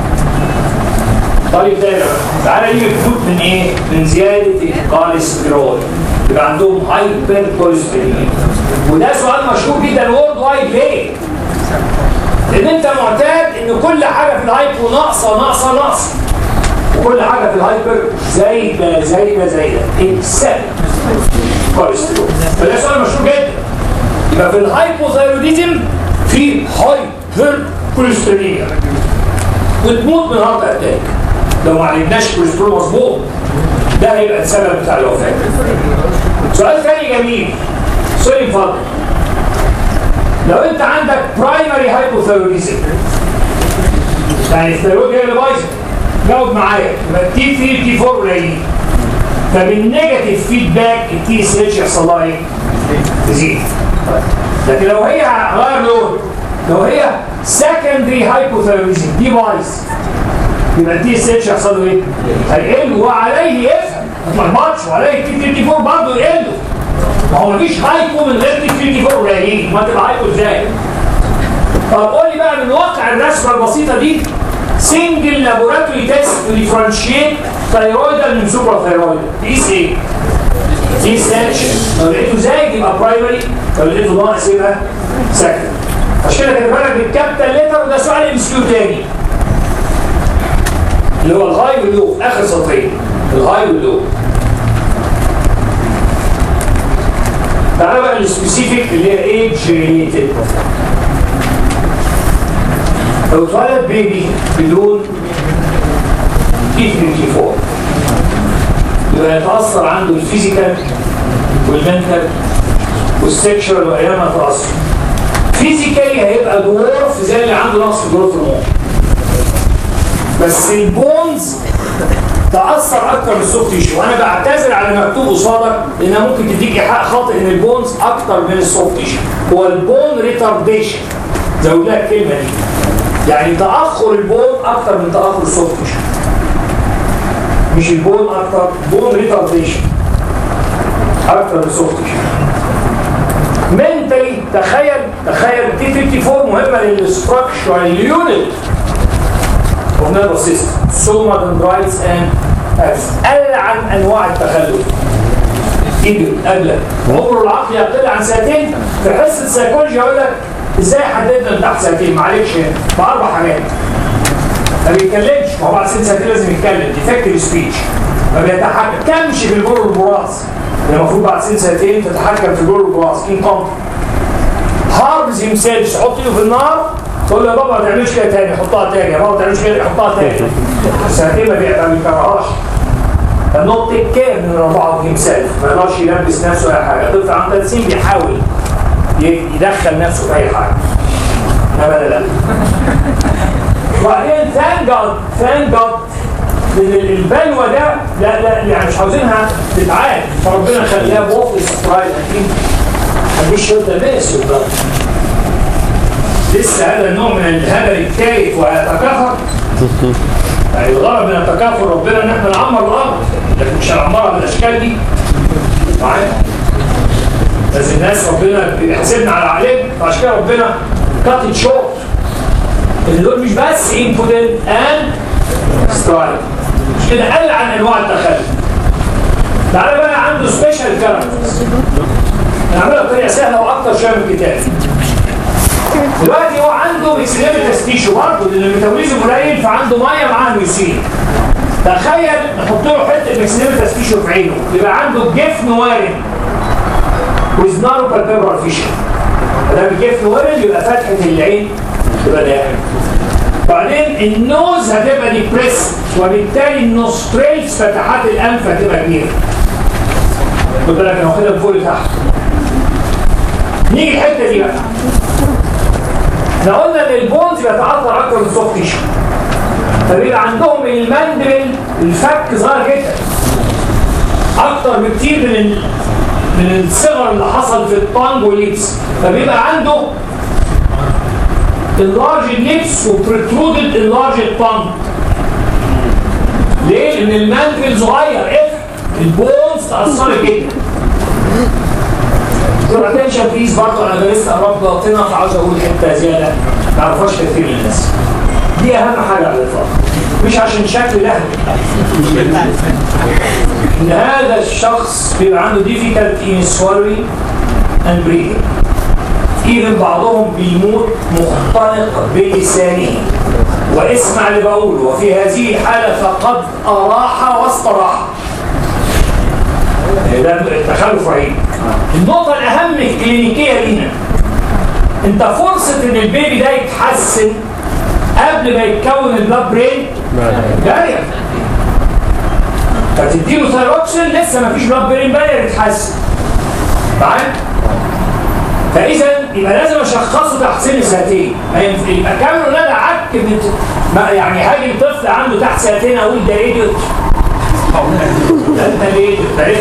S1: طيب تاني تعالى نيجي الفوت من ايه؟ من زياده الكوليسترول يبقى عندهم هايبر كوليسترول وده سؤال مشهور جدا وورد وايد ليه؟ لان انت معتاد ان كل حاجه في الهايبو ناقصه ناقصه ناقصه وكل حاجه في الهايبر زايده زايده زايده اكسبت كوليسترول فده سؤال مشهور جدا يبقى في الهايبوثايروديزم في هايبر كوليستروليا وتموت من هارت اتاك لو ما عالجناش كوليسترول مظبوط ده هيبقى السبب بتاع الوفاه سؤال ثاني جميل سوري اتفضل لو انت عندك برايمري هايبوثايروديزم يعني الثيرويد هي اللي بايظه جاوب معايا يبقى التي 3 تي 4 قليلين فبالنيجاتيف فيدباك التي اس اتش يحصل لها ايه؟ تزيد لكن لو هي غير لون لو هي سكندري هايبوثايروديزم دي بايظ يبقى التي اس اتش يحصل له ايه؟ هيقل وعليه يفهم ما تلخبطش وعليه التي 3 تي 4 برضه يقل ما هو مفيش هايبو من غير تي 3 4 قليلين ما تبقى هايبو ازاي؟ طب قول لي بقى من واقع الرسمه البسيطه دي سنجل لابوراتوري تيست ديفرنشيت ثايرويدال من سوبرا ثايرويدال تقيس ايه؟ تقيس اتش لو لقيته زايد يبقى برايمري لو لقيته ناقص يبقى سكند عشان كده خلي بالك بالكابيتال ليتر وده سؤال ام كيو تاني اللي هو الهاي واللو في اخر سطرين الهاي واللو تعالى بقى السبيسيفيك اللي هي ايج ريليتد لو اتولد بيبي بدون اي 24 يبقى يتاثر عنده الفيزيكال والمنتال والسكشوال وايام تاثر فيزيكالي هيبقى دورف زي اللي عنده نقص في جروث هرمون بس البونز تاثر اكتر من السوفت تيشو وانا بعتذر على مكتوب قصادك لانها ممكن تديك ايحاء خاطئ ان البونز اكتر من السوفت تيشو هو البون ريتارديشن زود لها الكلمه دي يعني تاخر البون اكتر من تاخر السوفت تيشو مش البون اكتر بون ريتارديشن اكتر من السوفت تيشو منتلي تخيل تخيل تي 54 مهمه للستراكشرال يونت of nervous system soma dendrites and apps ألعن أنواع التخلف إيده قبلك عمره العقلي يقل عن ساعتين في حصة السيكولوجي هقول لك ازاي حددنا تحت ساعتين معلش بأربع حاجات ما بيتكلمش ما هو بعد ست ساعتين لازم يتكلم ديفكتيف سبيتش ما بيتحكمش في الجور البراز المفروض بعد ست ساعتين تتحكم في الجور البراز انكم هاربز هيمسيلف تحط ايده في النار تقول له يا بابا ما تعملش كده تاني حطها تاني يا بابا ما تعملش كده حطها تاني ساعتين ما بيقدر- ما بيكرههاش النوت تيك كير من الاربعه هيمسيلف ما يقدرش يلبس نفسه اي حاجه الطفل عن 30 بيحاول ي- يدخل نفسه في اي حاجه ابدا لا وبعدين ثان جاد ثان جاد من البلوى ده لا لا يعني مش عاوزينها تتعاد فربنا خلاها بوقت سبرايز اكيد مفيش شرطه بس يبقى لسه هذا النوع من الهبل التائف ويتكاثر يعني الغرض من التكاثر ربنا ان احنا نعمر الارض لكن مش هنعمرها بالاشكال دي معايا بس الناس ربنا بيحسبنا على عليهم فعشان كده ربنا كات شورت ان دول مش بس امبودنت اند سترايك مش كده قل عن انواع التخلف تعالى بقى عنده سبيشال كاركترز نعملها بطريقه سهله واكتر شويه من الكتاب دلوقتي هو عنده ميكسيليمتس تيشو برضه لان الميتابوليزم قليل فعنده ميه معاه ميوسين تخيل نحط له حته ميكسيليمتس تيشو في عينه يبقى عنده جفن وارم with narrow palpebral fissure ده الجفن وارم يبقى فتحه العين تبقى ضيقه بعدين النوز هتبقى ديبريس وبالتالي النوستريلز فتحات الانف هتبقى كبيره خد بالك انا واخدها من فوق لتحت نيجي الحته دي بقى احنا قلنا ان البونز بيتعطر اكتر من السوفت تيشو فبيبقى عندهم المندبل الفك صغير جدا اكتر بكتير من ال... من الصغر اللي حصل في الطنج واللبس فبيبقى عنده اللارج اللبس وبريترودد اللارج الطنج ليه؟ لان المندبل صغير اف البونز تاثرت جدا دول اتنشن بليز برضه انا درست امراض باطنه فعاوز اقول حته زياده ما يعرفهاش كتير من الناس دي اهم حاجه على الاطلاق مش عشان شكل لهو ان هذا الشخص بيبقى عنده difficulty in swallowing and breathing even بعضهم بيموت مختنق بلسانه واسمع اللي بقوله وفي هذه الحالة فقد أراح واستراح ده التخلف رهيب النقطة الأهم الكلينيكية لينا أنت فرصة إن البيبي ده يتحسن قبل ما يتكون البلاد برين جاية فتديله ثايروكسين لسه ما فيش بلاد برين بارير يتحسن معاك؟ فاذا يبقى لازم اشخصه تحت سن سنتين ما ينفع يبقى كامل ولاد عك من ما يعني هاجي طفل عنده تحت سنتين اقول ده ايديوت ده انت ليه عرفت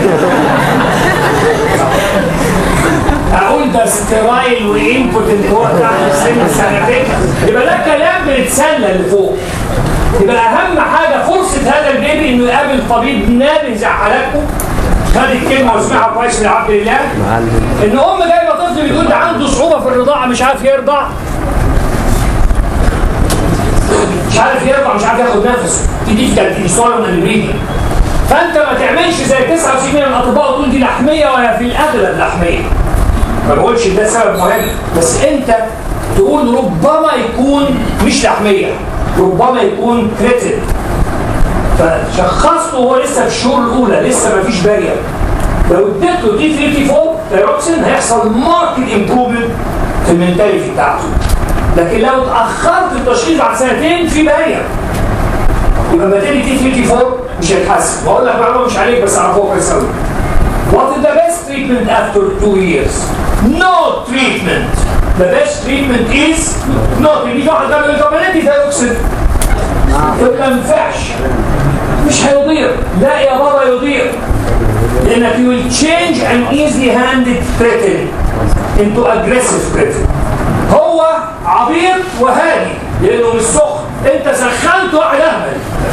S1: اقول ده سترايل وامبوتنت هو تحت سن سنتين يبقى ده كلام بنتسلى لفوق يبقى اهم حاجه فرصه هذا البيبي انه يقابل طبيب نابه زي حالاتكم خد الكلمه واسمعها كويس لعبد الله ان ام جايبه طفل بتقول ده عنده صعوبه في الرضاعه مش عارف يرضع مش عارف يرضع مش عارف ياخد نفسه دي دي كانت من البريدنج فانت ما تعملش زي 99 من الاطباء وتقول دي دي لحميه ولا في الاغلب لحميه ما بقولش ده سبب مهم بس انت تقول ربما يكون مش لحميه ربما يكون كريتين فشخصته وهو لسه في الشهور الاولى لسه ما فيش بارير لو اديت له دي 34 تايروكسين هيحصل ماركت امبروفمنت في المنتاليتي بتاعته لكن لو اتاخرت التشخيص بعد سنتين في بارير يبقى ماتيري تي 34 مش هيتحسن بقول لك معلومه مش عليك بس اعرفوها كويس قوي What is the best treatment after two years? No treatment. The best treatment is no treatment. في واحد بيعمل كومبليتي تايروكسين يبقى ما ينفعش مش هيضير لا يا بابا يضير لانك you will change an easy handed cretin into aggressive cretin هو عبيط وهادي لانه مش سخن انت سخنت واحد اهبل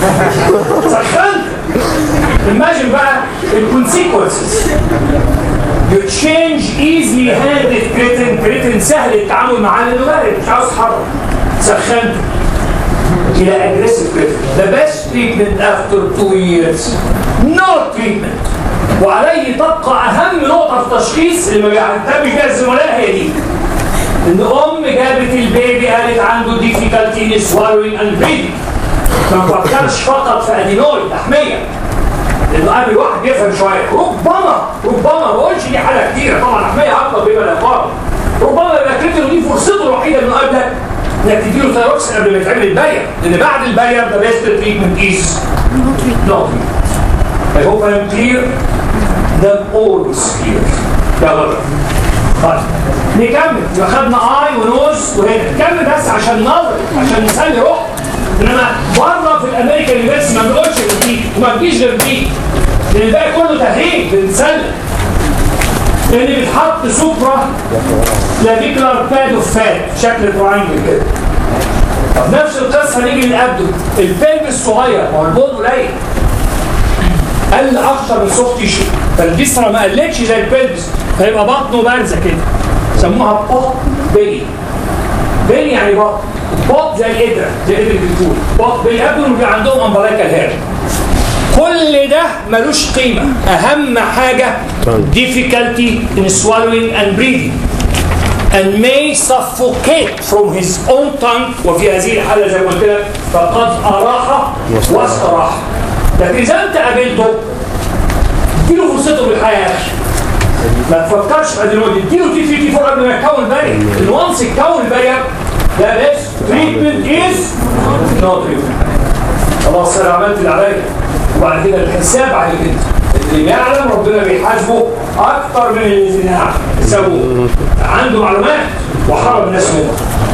S1: سخنت imagine بقى الكونسيكونسز you change easily handed cretin cretin سهل التعامل معاه لانه بارد مش عاوز يتحرك سخنت الى aggressive cretin the best treatment after two years no treatment وعليه تبقى اهم نقطه في التشخيص اللي ما بيعتمد بيها الزملاء هي دي ان ام جابت البيبي قالت عنده difficulty in swallowing and breathing ما تفكرش فقط في ادينويد لحميه لانه قابل واحد بيفهم شويه ربما ربما ما بقولش دي حاله كتيره طبعا لحميه اكتر بما لا يقارن ربما يبقى كتر دي فرصته الوحيده انه قابلك انك تديله ثايروكسين قبل ما يتعمل الباير لان بعد الباير ذا بيست تريتمنت از نو I hope I'm clear them always clear يلا بقى طيب نكمل يبقى خدنا اي ونوز وهنا نكمل بس عشان نظر عشان نسلي روح انما بره في الامريكان يونيفرسيتي ما بنقولش غير دي وما تجيش غير دي لان الباقي كله تهريج بنسلم لان بيتحط سوبرا لافيكولار باد اوف فات شكل تراينجل كده طب نفس القصه نيجي للابدو البلب الصغير ما هو البول قليل قل اكتر من سوفت تيشو فالجسر ما قلتش زي البلبس فيبقى بطنه بارزه كده سموها بوت بيلي بيلي يعني بطن بوت زي القدره زي قدره الفول بوت بيلي قبل بيبقى عندهم امبلايكال هير كل ده ملوش قيمه اهم حاجه difficulty in swallowing and breathing and may suffocate from his own tongue وفي هذه الحاله زي ما قلت لك فقد اراح واستراح لكن اذا انت قابلته اديله فرصته بالحياه يا اخي ما تفكرش في ادينويد اديله تي 3 تي 4 قبل ما يكون بارير ان وانس يكون بارير ده بس تريتمنت از نو تريتمنت خلاص انا عملت اللي عليا وبعد كده الحساب عليك انت اللي يعلم ربنا بيحاسبه اكتر من اللي حسابه عنده معلومات وحرم الناس منه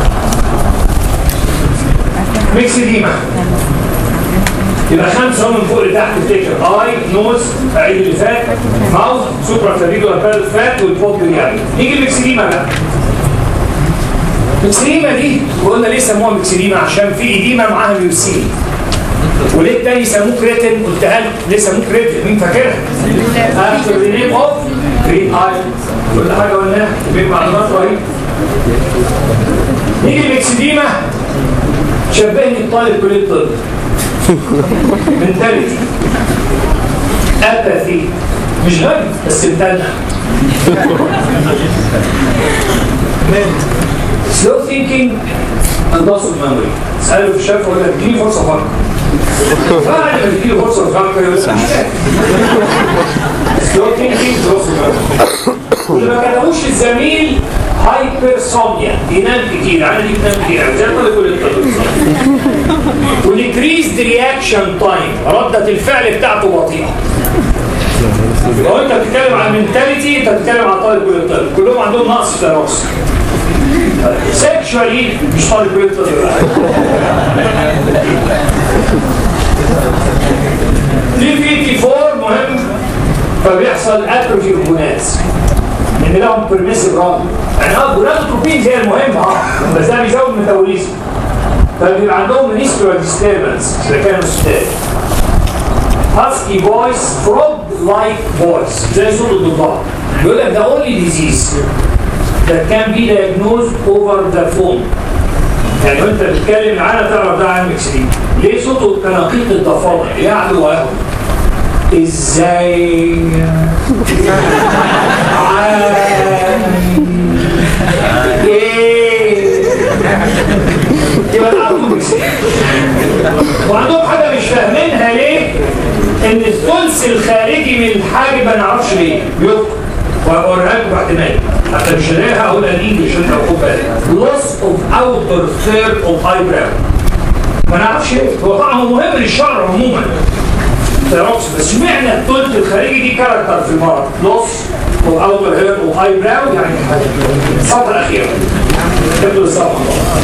S1: ميكس ديما يبقى خمسه من فوق لتحت افتكر اي نوز عيد اللي فات ماوث سوبرا فابيجولا بيرل فات والفوق يعني نيجي المكسديما بقى المكسديما دي قلنا ليه سموها مكسديما عشان في ايديما معاها ميوسين وليه التاني سموه كريتين قلتها لك ليه سموه كريتين مين فاكرها؟ افتر ذا نيم اوف جرين اي كل حاجه قلناها بين معلومات رهيبه نيجي المكسديما شبهني الطالب كليه الطب منتاليتي اباثي مش غبي بس متنح سلو ثينكينج اند لوس اوف ميموري اساله في الشركه يقول لك اديني فرصه افكر بعد ما تديله فرصه افكر يقول لك مش فاهم سلو ثينكينج لوس اوف ميموري اللي ما كتبوش الزميل هايبرسوميا ينام كتير عادي ينام كتير زي ما كل الطب ونكريزد رياكشن تايم ردة الفعل بتاعته بطيئة لو انت بتتكلم عن المنتاليتي انت بتتكلم عن طالب كليه الطب كلهم عندهم نقص في الرأس سيكشوالي مش طالب كليه الطب دي في تي 4 مهم فبيحصل اتروفي هرمونات ان لهم بيرميسيف ران يعني اه جونادوتروبين هي المهمه اه بس ده بيزود الميتابوليزم فبيبقى عندهم ريسبيرال ديستربنس اذا كانوا ستات هاسكي فويس فروج لايك فويس زي صوت الضباط بيقول لك ده اونلي ديزيز that can be diagnosed over the phone يعني وانت بتتكلم معانا تعرف ده عن مكسرين ليه صوته كنقيط الضفادع يعلو ويهوى ازاي عامل ايه يبقى العروض وعندهم حاجه مش فاهمينها ليه ان الثلث الخارجي من الحاجب ما نعرفش ليه بيفقد وهوريها لكم احتمال حتى مش هلاقيها هقول الانجلش عشان تاخدوا بالك loss of outer third of eyebrow ما نعرفش ليه هو طبعا هو مهم للشعر عموما تيروكس بس اشمعنى الثلث الخارجي دي كاركتر في المرض لوس واوتر هير وهاي براو يعني الصفحه الاخيره تبدو الصفحه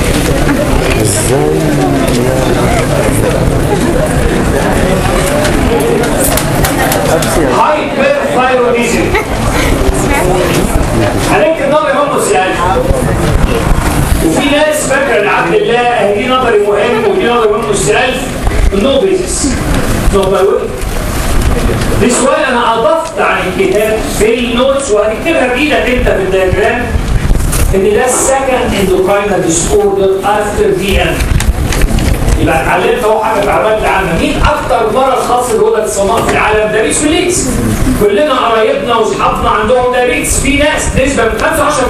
S1: هايبرثايروديزم هنكتب نظري مقص يعني وفي ناس فاكره لعبد الله اهي دي نظري مهم ودي نظري مقص ألف نو بيزنس نو باي دي سؤال انا اضفت عن الكتاب في النوتس وهتكتبها بايدك انت في الدياجرام ان ده السكند اندوكراينال ديس اوردر افتر دي ام يبقى اتعلمت اهو حاجه في عملت عنها مين اكتر مرض خاص بغدد الصماء في العالم دايبيتس فيليكس كلنا قرايبنا واصحابنا عندهم دايبيتس في ناس نسبه من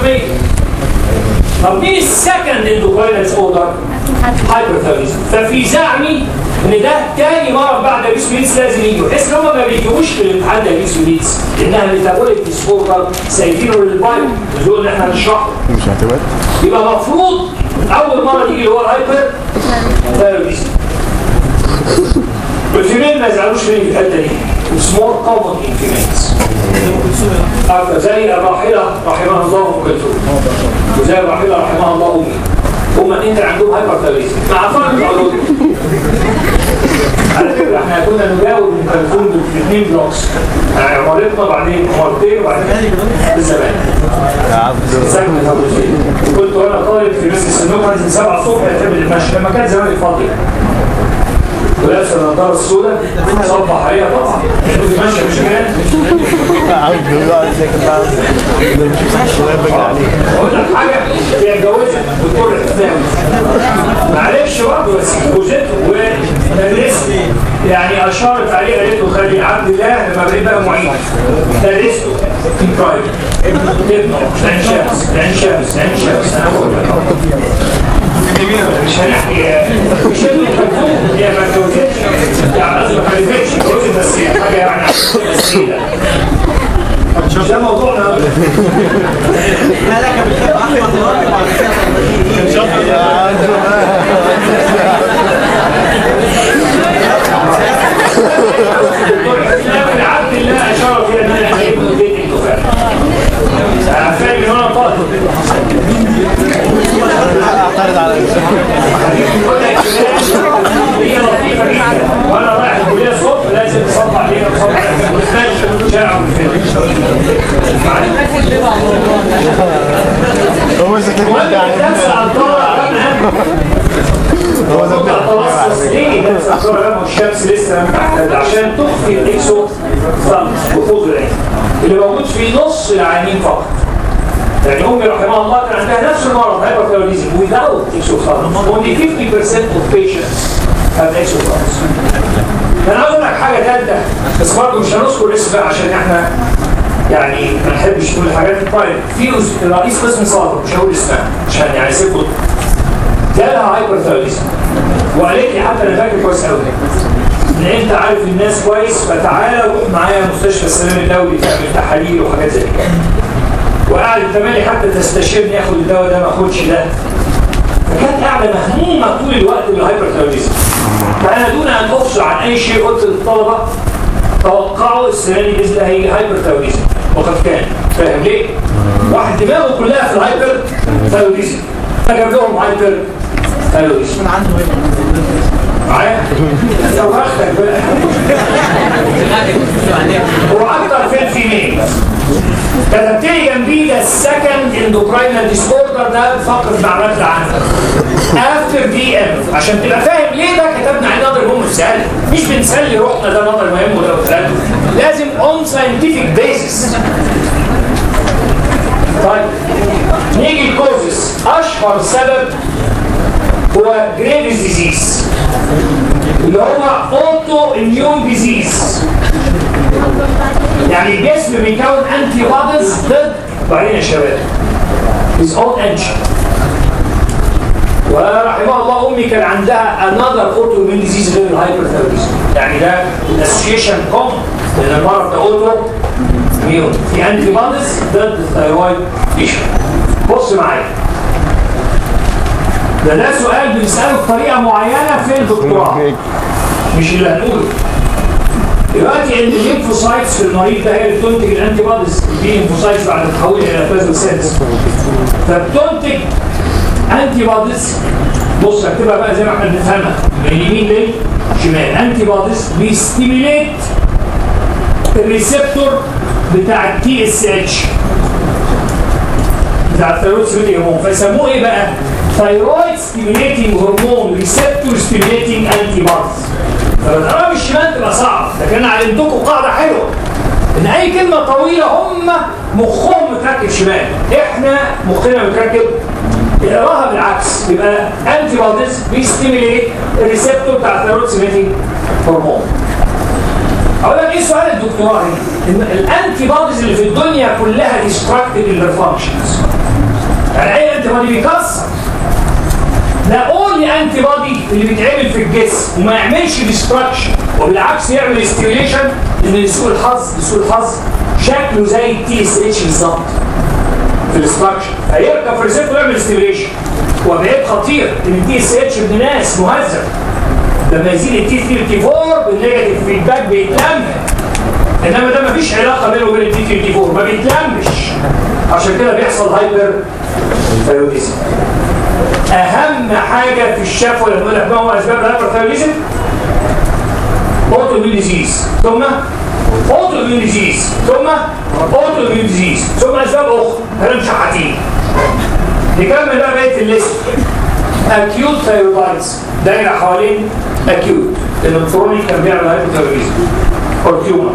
S1: 25% طب مين السكند اندوكراينال ديس اوردر؟ هايبرثيرميزم ففي زعمي ان ده تاني مرض بعد دايبيتس فيليكس لازم يجوا بحيث ان هم ما بيجيبوش في الامتحان دايبيتس فيليكس لانها ميتابوليك ديس اوردر سايبينه للبايو دول اللي احنا هنشرحه
S2: مش اعتماد
S1: يبقى المفروض اول مره يجي اللي هو الهايبر ثايرويدزم والفيميل ما يزعلوش مني في الحته دي اتس مور كومن ان فيميلز زي الراحله رحمها الله ام كلثوم وزي الراحله رحمها الله امي هما الاثنين كان عندهم هايبر ثايرويدزم مع فرق العروض على فكره احنا كنا نجاوب ام كلثوم في اثنين بلوكس يعني عمارتنا بعدين عمارتين وبعدين بالزمان ساكن فاضي كنت وانا طالب في مجلس السنوك انزل 7 الصبح اعتمد المشي لما كان زمان فاضي ولابس النضاره السوداء صبح عليها طبعا كنت ماشي مش كده
S2: عاوز يقعد يذاكر بقى ويبقى عليه
S1: اقول لك حاجه هي اتجوزت دكتور الحسام معلش برضه بس اتجوزته ومدرسه يعني اشارت عليه قالت له خلي عبد الله لما بقيت بقى معيد درسته في برايفت ابنه عين شمس عين شمس عين شمس انا بقول لك مش هنحكي مش اللي حكوه هي ما اتجوزتش يعني قصدي ما خلفتش اتجوزت بس هي حاجه يعني وسيله مش ده موضوعنا لكن عبد الله اشار في ان انا ابن بيت الكفار عارفين من وانا طالب
S2: اعترض على
S1: هي لطيفه جدا وانا رايح الكليه الصبح لازم تصلي عليها وتصلي عليها وتنام شارع
S2: هو ذاكر
S1: المهم
S2: يعني
S1: الدرس عن طلع
S2: هو ذاكر
S1: التوسط ليه درس عن طلع الشمس لسه محدد عشان تخفي الاكسو وفوز العين اللي موجود في نص العينين فقط يعني امي رحمها الله كان عندها نفس المرض هايبرثيروديزم without exophthalmos only 50% of patients have exophthalmos انا عاوز اقول لك حاجه ثالثه بس برضه مش هنذكر اسم بقى عشان احنا يعني ما نحبش نقول الحاجات طيب في رئيس قسم صادر مش هقول اسمها عشان يعني سيبكم جالها هايبرثيروديزم وقالت لي حتى انا فاكر كويس قوي ان انت عارف الناس كويس فتعالى روح معايا مستشفى السلام الدولي تعمل تحاليل وحاجات زي كده وقعدت تملي حتى تستشيرني اخد الدواء ده ما اخدش ده فكانت قاعده مهمومه طول الوقت بالهايبرثيروديزم فانا دون ان افصل عن اي شيء قلت للطلبه توقعوا السنه دي باذن الله هيجي هايبرثيروديزم وقد كان فاهم ليه؟ واحد دماغه كلها في الهايبرثيروديزم فجاب لهم هايبر ثيروديزم معايا؟ لو اختك بقى هو اكتر في الفيميل كتبت لي جنبيه ده السكند اندوكراينال ديس اوردر ده فقره معلومات عنه افتر دي ام عشان تبقى فاهم ليه ده كتبنا عليه نظري مهم سهل مش بنسلي روحنا ده نظري مهم وده وثلاثه لازم اون ساينتفك بيزس طيب نيجي الكوزس اشهر سبب هو جريفز ديزيز اللي هو اوتو اميون ديزيز يعني الجسم بيكون انتي بوديز ضد بعدين يا شباب his own engine ورحمه الله امي كان عندها another autoimmune disease غير الهايبرثيروديزم يعني ده الاسوشيشن كوم لان المرض ده اوتو ميون في انتي بوديز ضد الثيرويد تيشو بص معايا ده ده سؤال بنساله بطريقه معينه في الدكتوراه مش اللي هنقوله دلوقتي ان الليمفوسايتس في المريض ده هي اللي بتنتج الانتي بوديز دي ليمفوسايتس بعد ما تتحول الى بلازما سيلز فبتنتج انتي بوديز بص اكتبها بقى زي ما احنا بنفهمها من اليمين للشمال انتي بوديز بيستيميليت الريسبتور بتاع التي اس اتش بتاع الثيرويد ستيميليتنج هرمون فيسموه ايه بقى؟ ثيرويد ستيميليتنج هرمون ريسبتور ستيميليتنج انتي بوديز فبتقراها بالشمال تبقى صعب لكن انا علمتكم قاعده حلوه ان اي كلمه طويله هم مخهم متركب شمال احنا مخنا متركب اقراها بالعكس يبقى انتي بوديز بيستيميليت الريسبتور بتاع الثيرويد ستيميليتنج هرمون اقول لك ايه سؤال الدكتوراه هنا؟ ان الانتي بوديز اللي في الدنيا كلها ديستراكتيف للفانكشنز يعني اي انتي بودي بيكسر ده اونلي انتي بودي اللي بيتعمل في الجسم وما يعملش ديستراكشن وبالعكس يعمل ستيميليشن ان لسوء الحظ لسوء الحظ شكله زي التي اس اتش بالظبط في الاستراكشن هيركب في ريسبتور يعمل ستيميليشن وبعيد خطير ان التي اس اتش ابن ناس مهذب لما يزيد التي 34 بالنيجاتيف فيدباك بيتلم انما ده مفيش علاقه بينه وبين التي 34 ما بيتلمش عشان كده بيحصل هايبر ثايرويديزم اهم حاجه في الشفوه لما يقول لك ما هو اسباب الهايبر ثايرويديزم اوتو ديزيز ثم اوتو ديزيز ثم اوتو ديزيز ثم اسباب اخرى احنا مش حاطين نكمل بقى بقيه الليست اكيوت ثايرويدايتس دايره حوالين اكيوت لان الكرونيك كان بيعمل هايبوثايرويدزم اور تيومر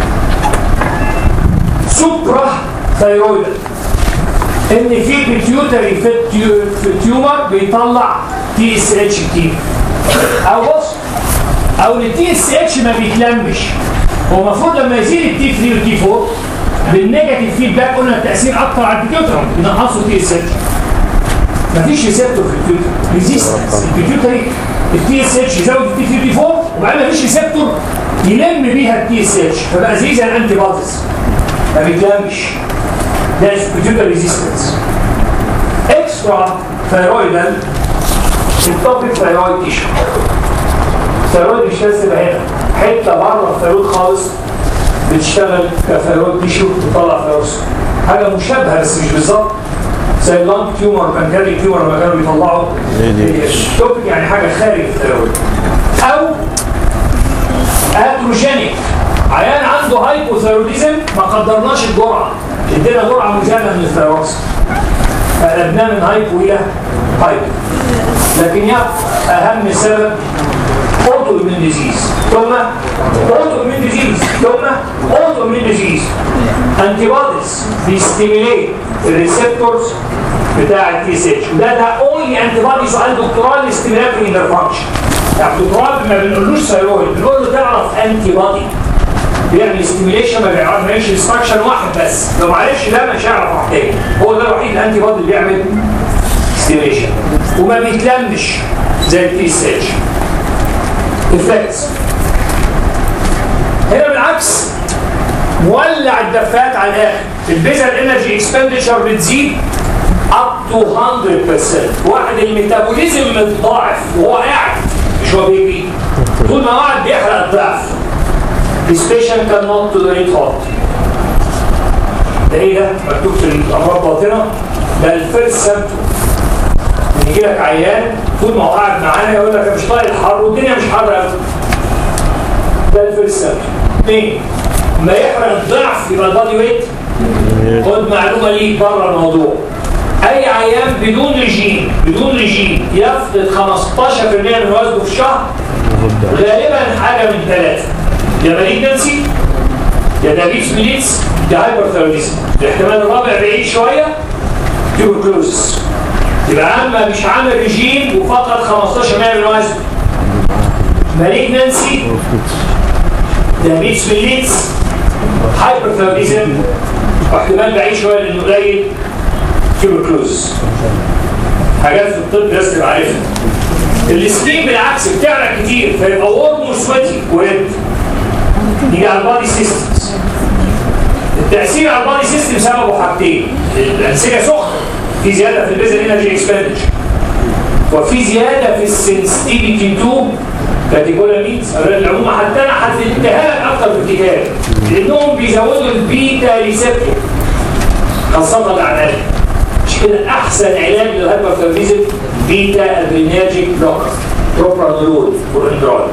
S1: سوبرا ثايرويد ان في بيتيوتري في التيو- في التيومر بيطلع تي اس اتش كتير او بص او التي اس اتش ما بيتلمش هو المفروض لما يزيد التي 3 والتي 4 بالنيجاتيف فيدباك قلنا التاثير اكتر على البيتيوتري ينقصوا تي اس اتش مفيش ريسبتور في البيتيوتري ريزيستنس البيتيوتري التي اس اتش يزود التي 34 وبعدين مفيش ريسبتور يلم بيها التي اس اتش فبقى زي زي الانتي بوديز ما بيتلمش ده البيتيوتري ريزيستنس اكسترا ثايرويدال التوبيك ثايرويد تيشو الثايرويد مش لازم تبقى هنا حته بره الثايرويد خالص بتشتغل كثايرويد تيشو بتطلع ثايرويد حاجه مشابهه بس مش بالظبط زي اللانج تيومر بانكاري تيومر لما كانوا بيطلعوا توبيك يعني حاجه خارج الثايرويد او اتروجينيك عيان عنده هايبوثايروديزم ما قدرناش الجرعه ادينا جرعه مزايده من الثايروكس فقلبناه من هايبو الى هايبو لكن يبقى اهم سبب اوتو امين ديزيز ثم اوتو امين ديزيز ثم اوتو امين ديزيز انتي بوديز بيستيميليت الريسبتورز بتاع التي اس اتش وده ده اونلي انتي بودي سؤال دكتوراه الاستيميلاتوري انترفانكشن يعني الدكتوراه ما بنقولوش ثايرويد بنقول له تعرف انتي بودي بيعمل استيميليشن ما بيعملش انستراكشن واحد بس لو ما عرفش ده مش هيعرف واحد تاني هو ده الوحيد الانتي بودي اللي بيعمل ستيميليشن وما بيتلمش زي التي اس اتش افكتس هنا بالعكس مولع الدفات على الاخر البيزل انرجي اكسبندشر بتزيد اب تو 100% واحد الميتابوليزم متضاعف وهو قاعد مش هو بيجري طول ما قاعد بيحرق الضعف This patient cannot tolerate hot ده ايه ده؟ مكتوب في الامراض باطنه ده الفيرست سيمبتوم يجي لك عيان طول ما هو قاعد معانا يقول لك أنا مش طايق الحر والدنيا مش حر قوي ده الفيرست سيمبتوم اثنين ما يحرق الضعف يبقى البادي ويت خد معلومه ليك بره الموضوع اي عيان بدون رجيم بدون رجيم يفقد 15% من وزنه في الشهر غالبا حاجه من ثلاثه يا مالجنسي يا دابيتس ميليتس يا هايبرثيروديزم الاحتمال الرابع بعيد شويه تيوبركلوزس يبقى عم مش عامل رجيم وفقد 15% من وزنه مالجنسي دابيتس ميليتس هايبرثيروديزم واحتمال بعيد شويه لانه قليل تيوبركلوز حاجات في الطب لازم تبقى عارفها السليم بالعكس بتعرق كتير فيبقى ورم وسويتي وريد نيجي على البادي سيستمز التاثير على البادي سيستم سببه حاجتين الانسجه سخنه في زياده في البيزل انرجي اكسبندتشر وفي زياده في السنسيتيفيتي تو كاتيكولامينز العموم حتى انا هتنتهى لك اكتر في الكتاب لانهم بيزودوا البيتا ريسبتور خاصه الاعمال مش كده احسن علاج للهايبرثيرميزم بيتا ادريناجيك بلوكر بروبرانولول والاندرول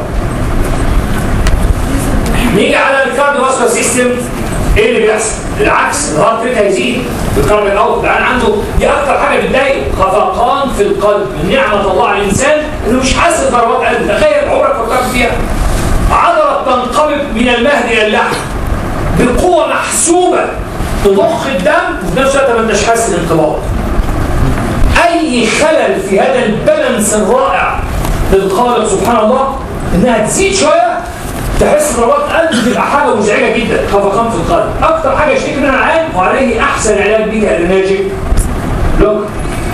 S1: نيجي على الكارديو فاسكولار سيستم ايه اللي بيحصل؟ العكس الهارت ريت هيزيد بالكاربون اوت الان عنده دي اكتر حاجه بتضايقه خفقان في القلب من نعمه الله على الانسان انه مش حاسس بضربات قلب تخيل عمرك فكرت فيها عضله تنقبض من المهد الى اللحم بقوه محسوبه تضخ الدم وفي نفس الوقت ما انتش حاسس بالانقباض اي خلل في هذا البالانس الرائع للخالق سبحان الله انها تزيد شويه تحس ضربات قلب تبقى حاجه مزعجه جدا خفقان في القلب اكتر حاجه يشتكي منها العين وعليه احسن علاج بيها الانرجيك لوك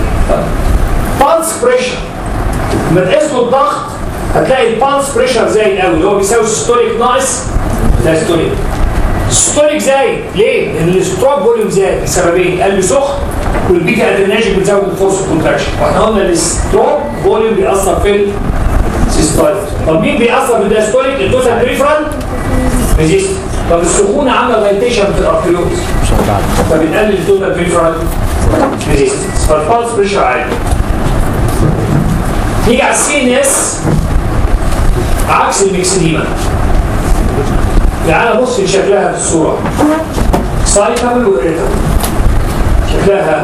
S1: بالس بريشر لما تقيس له الضغط هتلاقي البالس بريشر زايد قوي اللي هو بيساوي ستوريك ناقص ده ستوريك ستوريك زايد ليه؟ لان الستروك فوليوم زاد لسببين قلب سخن والبيتا ادريناجيك بتزود الفورس كونتراكشن واحنا قلنا الستروك فوليوم بيأثر في السيستوليك طب مين بيأثر في الدايستوليك؟ التوتال بريفرال ريزيست طب السخونه عامله دايتيشن في الارتريوز فبتقلل التوتال بريفرال ريزيستنس فالبالس بريشر عالي نيجي على السي ان اس عكس الميكسديما تعالى بص لشكلها في الصوره سايتابل وإيريتابل شكلها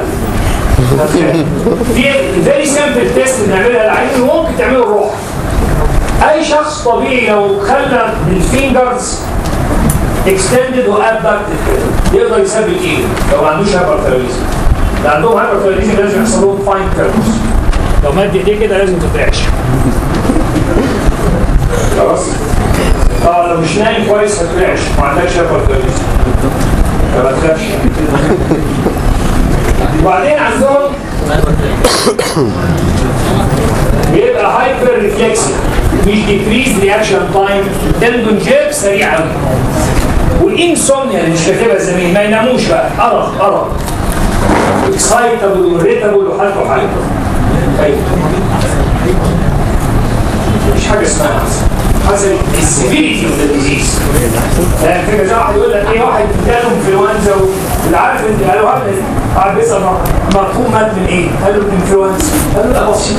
S1: في فيري سامبل تيست بنعملها للعين وممكن تعمله الروح اي شخص طبيعي لو خلى الفينجرز اكستندد وابدكتد كده يقدر يثبت ايده لو ما عندوش هايبرثيروديزم اللي عندهم هايبرثيروديزم لازم يحصل لهم فاين كيرفز لو مد ايديه كده لازم تترعش خلاص اه لو مش نايم كويس هترعش ما عندكش هايبرثيروديزم فما تخافش وبعدين عندهم بيبقى هايبر ريفلكسيف مش ديكريز رياكشن تايم تندون جيب سريع قوي والانسومنيا اللي مش كاتبها الزميل ما يناموش بقى ارق ارق اكسايتابل وريتابل وحالته حالته طيب مفيش حاجه اسمها حسب السيفيريتي اوف ذا ديزيز يعني فكره زي واحد يقول لك ايه واحد جاله انفلونزا واللي عارف انت قالوا هذا قاعد بيسال مرحوم مات من ايه؟ قال له الانفلونزا قال له لا بسيط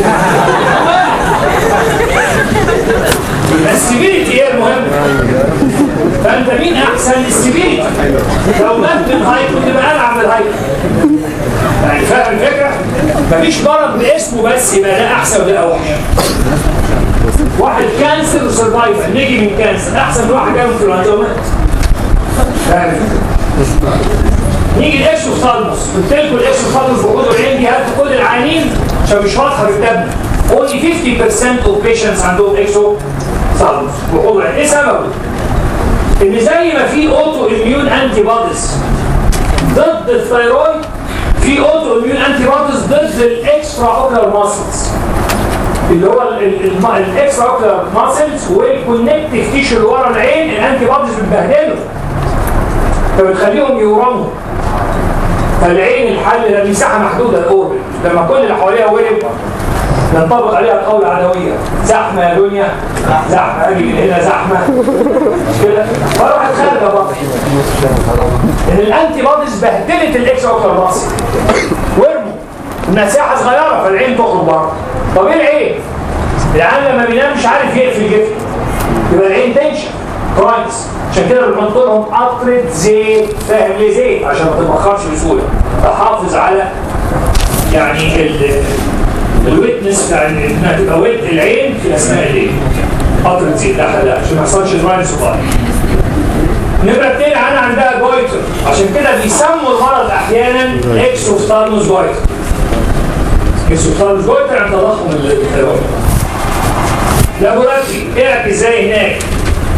S1: السيفيريتي هي المهمه فانت مين احسن السيفيريتي لو مات من هايبو تبقى العب بالهايبو يعني فاهم الفكره؟ مفيش مرض باسمه بس يبقى ده احسن وده اوحش واحد كانسر وسرفايفر نيجي من كانسر احسن من واحد جاله انفلونزا ومات فاهم نيجي الاكسوثالموس قلت لكم الاكسوثالموس بوجود العين دي هات كل العيانين عشان مش واضحه في كتابنا only 50% of patients عندهم اكسوثالموس بوجود العين ايه سببه؟ ان زي ما في اوتو اميون انتي بوديز ضد الثيرويد في اوتو اميون انتي بوديز ضد الاكسترا اوكلر ماسلز اللي هو الاكسترا اوكلر ماسلز والكونكتيف تيشو اللي ورا العين الانتي بوديز بتبهدله فبتخليهم يورموا فالعين الحل ده مساحه محدوده الاوربت لما كل اللي حواليها ورم ينطبق عليها القول العدويه زحمه يا دنيا زحمه اجي من هنا زحمه مش كده فراحت خارجه بقى ان الانتي بوديز بهدلت الاكس اوكتر ماسل ورموا المساحه صغيره فالعين تخرج بره طب ايه العين؟ العين لما بينام مش عارف يقفل جفن يبقى العين تنشف كويس عشان كده بنحط لهم قطره زيت فاهم ليه زيت عشان ما تتبخرش بسهوله تحافظ على يعني ال الويتنس بتاع انها تبقى ويت العين في اثناء الليل قطره زيت ده حلها عشان ما يحصلش دراين صغير نمرة اتنين انا عندها جويتر عشان كده بيسموا المرض احيانا اكسوفتالموس جويتر اكسوفتالموس جويتر عند تضخم الثيرويد لابوراتري اعكس زي هناك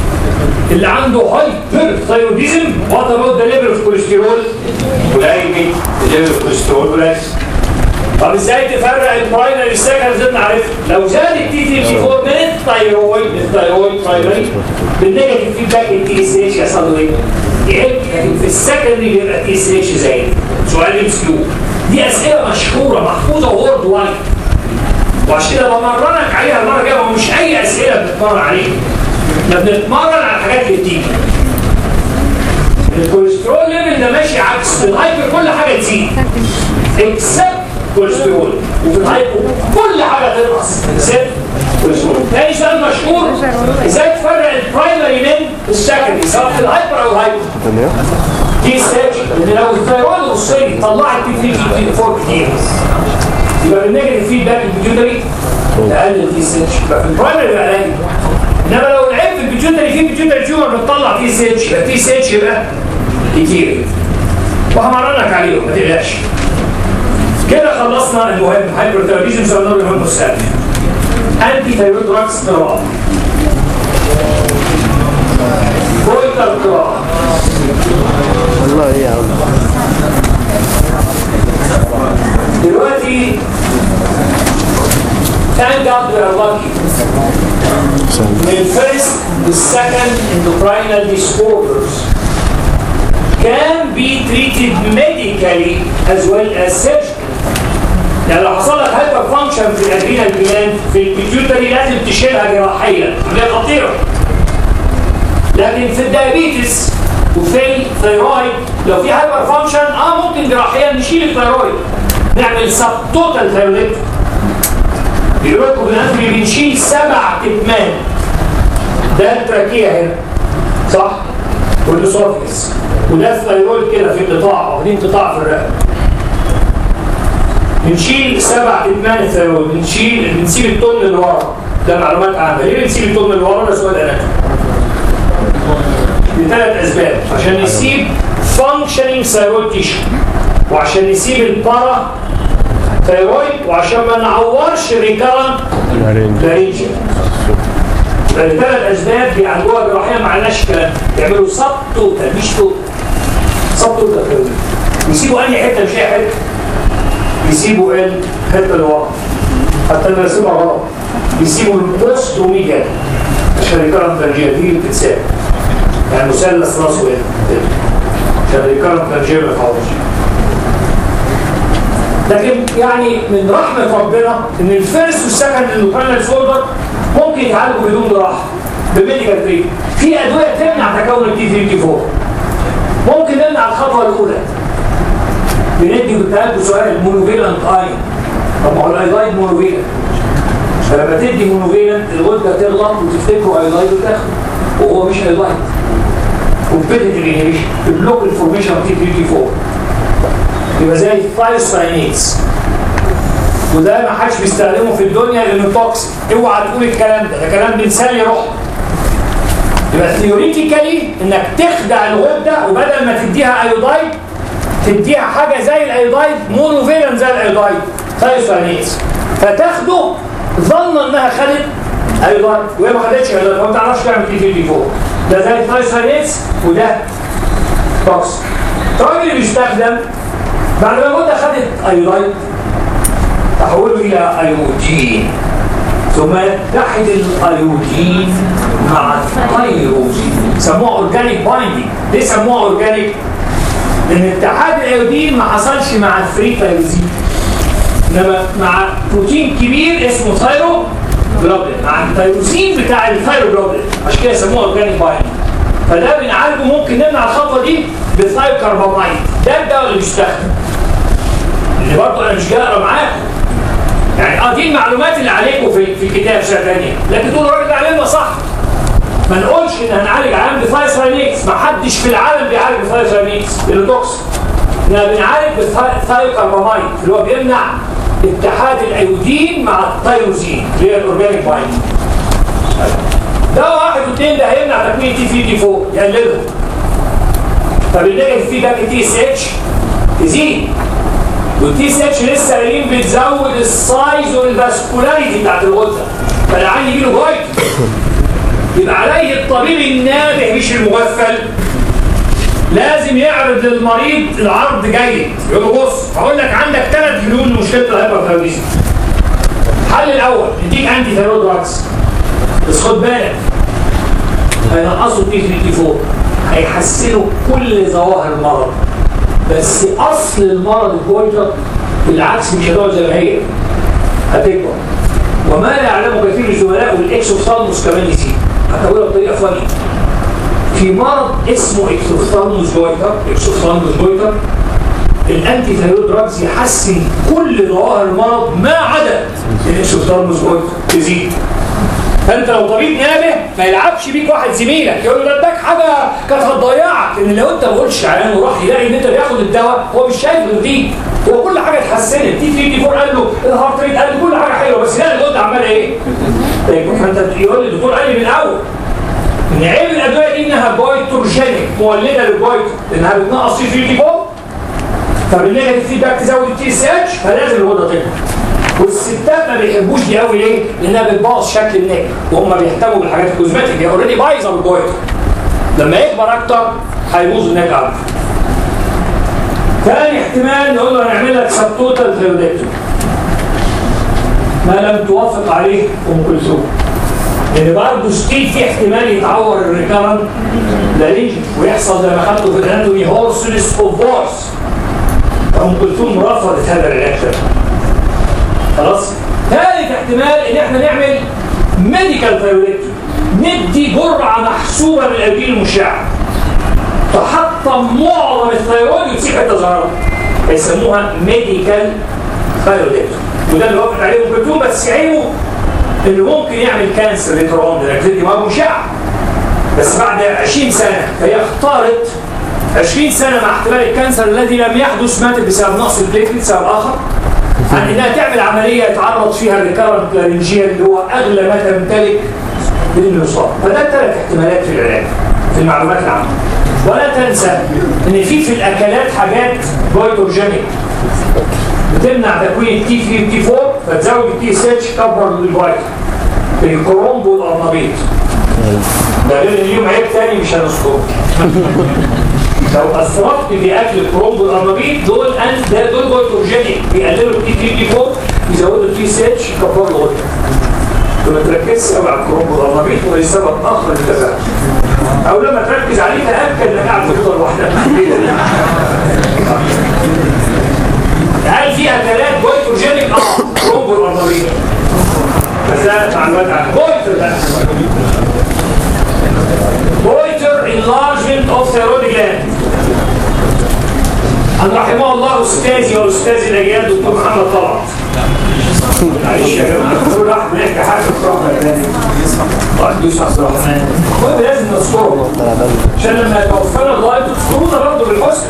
S1: اللي عنده هايبر ثايروديزم وات اباوت ذا ليفل اوف كوليسترول قليل الليفل اوف كوليسترول قليل طب ازاي تفرق البرايمري السكند زي ما عرفت لو زاد التي تي جي 4 من الثايرويد الثايرويد برايمري بالنيجاتيف فيدباك التي اس اتش يحصل له ايه؟ يقل لكن في السكندري بيبقى تي اس اتش زايد سؤال ام كيو دي اسئله مشهوره محفوظه وورد وايد وعشان كده بمرنك عليها المره الجايه ومش اي اسئله بنتمرن عليها احنا بنتمرن على الحاجات اللي بتيجي الكوليسترول ليفل ده ماشي عكس في الهايبر كل حاجه تزيد اكسبت كوليسترول وفي الهايبر كل حاجه تنقص اكسبت كوليسترول تاني سؤال مشهور ازاي تفرق البرايمري من السكندري سواء في الهايبر او الهايبر دي ستيج لان لو الثيرويد الصيني طلعت تي 3 تي 4 كتير يبقى بالنيجاتيف فيدباك البيتيوتري تقلل تي ستيج يبقى في البرايمري يبقى قليل انما لو العيب في البيتيوتري في بيتيوتري تيومر بتطلع تي ستيج يبقى تي ستيج يبقى كتير وهمرنك عليهم ما تقلقش كده خلصنا المهم هايبرثيروديزم سواء نور المهم الثاني انتي ثيرويد دراكس قراءه فويتر قراءه
S2: والله يا عم
S1: دلوقتي thank God we are lucky the first the second endocrinal disorders can be treated medically as well as surgically يعني لو حصل لك هايبر فانكشن في الادرينال جلاند في البيتيوتري لازم تشيلها جراحيا عمليه خطيره لكن في الدايابيتس وفي الثيرويد لو في هايبر فانكشن اه ممكن جراحيا نشيل الثيرويد نعمل سب توتال ثيرويد بيقول لكم بالاناتومي بنشيل سبع كتمان ده التراكيه هنا صح؟ والاسوفيس وده الثيرويد كده في قطاع واخدين قطاع في الرقبه بنشيل سبع كتمان الثيرويد بنشيل بنسيب التون اللي ورا ده معلومات عامه ليه بنسيب التون اللي ورا ده سؤال اناتومي لثلاث اسباب عشان نسيب فانكشنينج ثيرويد تيشو وعشان نسيب البارا ثيرويد وعشان ما نعورش الريكارنت لارينجيا لثلاث اسباب بيعالجوها جراحيا ما عندناش كلام يعملوا سب توتال مش توتال سب توتال ثيرويد يسيبوا انهي حته مش اي حته يسيبوا الحته اللي ورا حتى انا راسمها غلط يسيبوا البوست وميجا عشان الريكارنت لارينجيا دي بتتساب يعني مثلث راسه هنا كده. عشان الريكارنت لارينجيا ما يتعورش لكن يعني من رحمة ربنا ان الفيرست والسكند اندوكراينال فولدر ممكن يتعالجوا بدون جراحة بميديكال تريت في ادوية تمنع تكون التي 34 ممكن نمنع الخطوة الأولى بندي كنت هاخد سؤال مونوفيلنت اين طب ما هو الايلايد مونوفيلنت فلما تدي مونوفيلنت الغدة تغلط وتفتكروا ايلايد وتاخده وهو مش ايلايد كومبيتيتيف انهبيشن بلوك الفورميشن اوف تي 34 يبقى زي الثايوساينيز وده ما حدش بيستخدمه في الدنيا لانه توكسيك اوعى تقول الكلام ده ده كلام بنسلي روح يبقى ثيوريتيكالي انك تخدع الغده وبدل ما تديها ايودايد تديها حاجه زي الايودايد مونوفيلن زي الايودايد ثايوساينيز فتاخده ظنا انها خدت ايودايد وهي ما خدتش ايودايد فما تعرفش تعمل تي تي فوق ده زي الثايوساينيز وده توكسيك الراجل اللي بيستخدم بعد ما الغده خدت ايودايد تحوله الى ايودين ثم يتحد الايودين مع الثيروزين سموها اورجانيك بايندينج ليه سموها اورجانيك؟ لان اتحاد الايودين ما حصلش مع الفري ثيروزين انما مع بروتين كبير اسمه ثايرو جلوبلين مع الثيروزين بتاع الثايرو جلوبلين عشان كده سموها اورجانيك بايندينج فده بنعالجه ممكن نمنع الخطوه دي بالثايوكربامايد ده الدواء اللي بيستخدم اللي برضه انا مش جاي اقرا معاكم يعني اه دي المعلومات اللي عليكم في في الكتاب سنه ثانيه لكن تقول الراجل ده عاملنا صح ما نقولش ان هنعالج عيان بثايوساينيكس ما حدش في العالم بيعالج بثايوساينيكس اللي توكسيك احنا بنعالج بالثايوكربامايد اللي هو بيمنع اتحاد الايودين مع الثيروزين اللي هي الاورجانيك بايندينج ده واحد واثنين ده هيمنع تكوين تي 3 دي فوق يقللهم فبالنيجاتيف فيدباك التي اس اتش تزيد والتي اس اتش لسه قايلين بتزود السايز والفاسكولاريتي بتاعت الغده فالعين يجي له جايت يبقى عليه الطبيب النابه مش المغفل لازم يعرض للمريض العرض جيد يقول له بص هقول لك عندك ثلاث حلول لمشكله الهايبرثايرويدزم الحل الاول نديك انتي ثايرويد دراجز بس خد بالك هينقصوا تي 3 4 هيحسنوا كل ظواهر المرض بس اصل المرض الجويتر بالعكس مش هتقعد زي ما هي هتكبر وما لا يعلمه كثير من الزملاء والاكسوثالموس كمان يزيد هتقولها بطريقه فنيه في مرض اسمه اكسوثالموس جويتر اكسوثالموس جويتر الانتي ثايرويد دراجز يحسن كل ظواهر المرض ما عدا الاكسوثالموس جويتر تزيد فانت لو طبيب نابه ما يلعبش بيك واحد زميلك يقول له ده اداك حاجه كانت هتضيعك لان لو انت ما قلتش عيان وراح يلاقي ان انت بياخد الدواء هو مش شايف غير دي هو كل حاجه اتحسنت تي 3 تي 4 قال له الهارت ريت قال له كل حاجه حلوه بس لا الغده عماله ايه؟ طيب فانت يقول لي الدكتور قال لي من الاول ان عيب الادويه دي انها بويتروجينيك مولده للبويتر لانها بتنقص تي 3 تي 4 فبالنيجاتيف فيدباك تزود التي اس اتش فلازم الغده تكبر والستات ما بيحبوش دي قوي ليه؟ لانها بتبوظ شكل النك وهم بيهتموا بالحاجات الكوزماتيك هي اوريدي بايظه بالبويتر لما يكبر اكتر هيبوظ النك اكتر ثاني احتمال نقول له هنعمل لك سب توتال ثيرودكتومي ما لم توافق عليه ام كلثوم لان برضه ستيل في احتمال يتعور الريكارنت لارينج ويحصل زي ما خدته في الاناتومي هورسلس اوف فورس ام كلثوم رفضت هذا العلاج خلاص ثالث احتمال ان احنا نعمل ميديكال ثيرودكتومي ندي جرعه محسوبه من الالبين المشعه تحطم معظم الثيرويد وتسيب حته صغيره يسموها ميديكال ثيرودكتومي وده اللي وافق عليه ام كلثوم بس عيبه انه ممكن يعمل كانسر ليتر اون ده دماغ مشعه بس بعد 20 سنه فهي اختارت 20 سنه مع احتمال الكانسر الذي لم يحدث ماتت بسبب نقص البليتلت سبب اخر عن انها تعمل عمليه يتعرض فيها الريكارنت لارنجيا اللي هو اغلى ما تمتلك بانه يصاب فده ثلاث احتمالات في العلاج في المعلومات العامه ولا تنسى ان في في الاكلات حاجات جويتوجينيك بتمنع تكوين التي 3 تي 4 فتزود التي اس اتش تكبر للفيتامين الكرومب والقرنبيط ده غير ان ليهم عيب تاني مش هنذكره لو اسرفت في اكل الكرومب والقرنبيط دول ان ده دول جويتوجينيك بيقللوا التي 3 تي 4 يزودوا التي اس اتش يكبروا الغده فما تركزش قوي على الكرومب والقرنبيط ولسبب اخر للتفاعل او لما تركز عليه تاكد انك قاعد في اوضه لوحدك هل فيها ثلاث بويتروجينيك اه كرومب والقرنبيط بس ده معلومات عنها بويتر بقى بويتر enlargement of thyroid gland أن رحمه الله أستاذي وأستاذ الأجيال دكتور محمد طلعت معلش يا جماعة الدكتور أحمد نحكي حاجة في رحمة تاني طيب دوس عبد الرحمن المهم لازم نذكره عشان لما يتوفانا الله انتوا تذكرونا برضه بالحسنى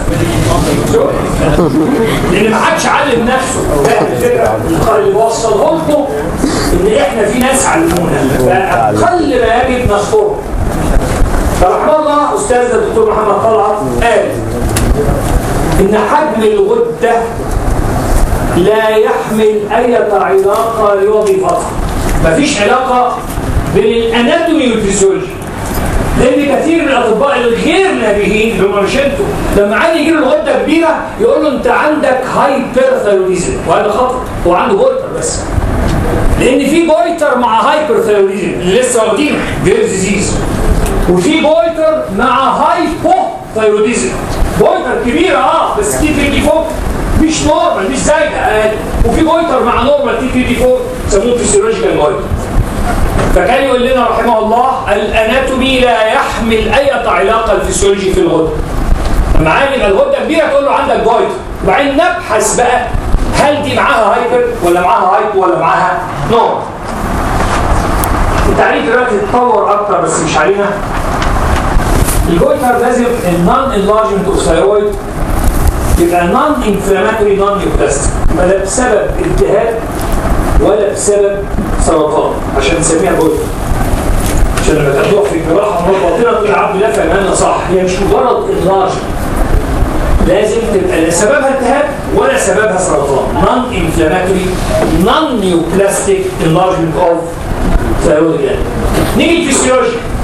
S1: لأن ما حدش علم نفسه ده الفكرة اللي بوصله لكم إن إحنا في ناس علمونا فأقل ما يجب نذكره فرحمه الله أستاذنا الدكتور محمد طلعت قال إن حجم الغدة لا يحمل أي علاقة لوظيفتها مفيش علاقة بين الأناتومي والفسيولوجي لأن كثير من الأطباء الغير نابهين اللي هم مش انتوا لما عادي يجي له الغدة كبيرة يقول له أنت عندك هايبرثايروديزم وهذا خطأ هو عنده بويتر بس لأن في بويتر مع هايبرثايروديزم اللي لسه واخدينه غير ديزيز وفي بويتر مع هايبو ثايروديزم بويتر كبيرة اه بس تي 34 مش نورمال مش زايدة اقل وفي بويتر مع نورمال تي 34 يسموه فيسيولوجيكال بويتر فكان يقول لنا رحمه الله الاناتومي لا يحمل اي علاقة الفسيولوجي في الغدة لما عامل الغدة كبيرة تقول له عندك بويتر وبعدين نبحث بقى هل دي معاها هايبر ولا معاها هايبو ولا معاها نورمال التعريف دلوقتي اتطور اكتر بس مش علينا الجويتر لازم النون انلارجمنت اوف ثايرويد يبقى نون انفلاماتوري نون نيوبلاستيك ولا بسبب التهاب ولا بسبب سرطان عشان نسميها جويتر عشان لما تاخدوها في الجراحه امراض باطنه تقول عبد الله فهمنا صح هي مش مجرد انلارجمنت لازم تبقى لا سببها التهاب ولا سببها سرطان نون انفلاماتوري نون نيوبلاستيك انلارجمنت اوف ثايرويد جلاند نيجي الفسيولوجي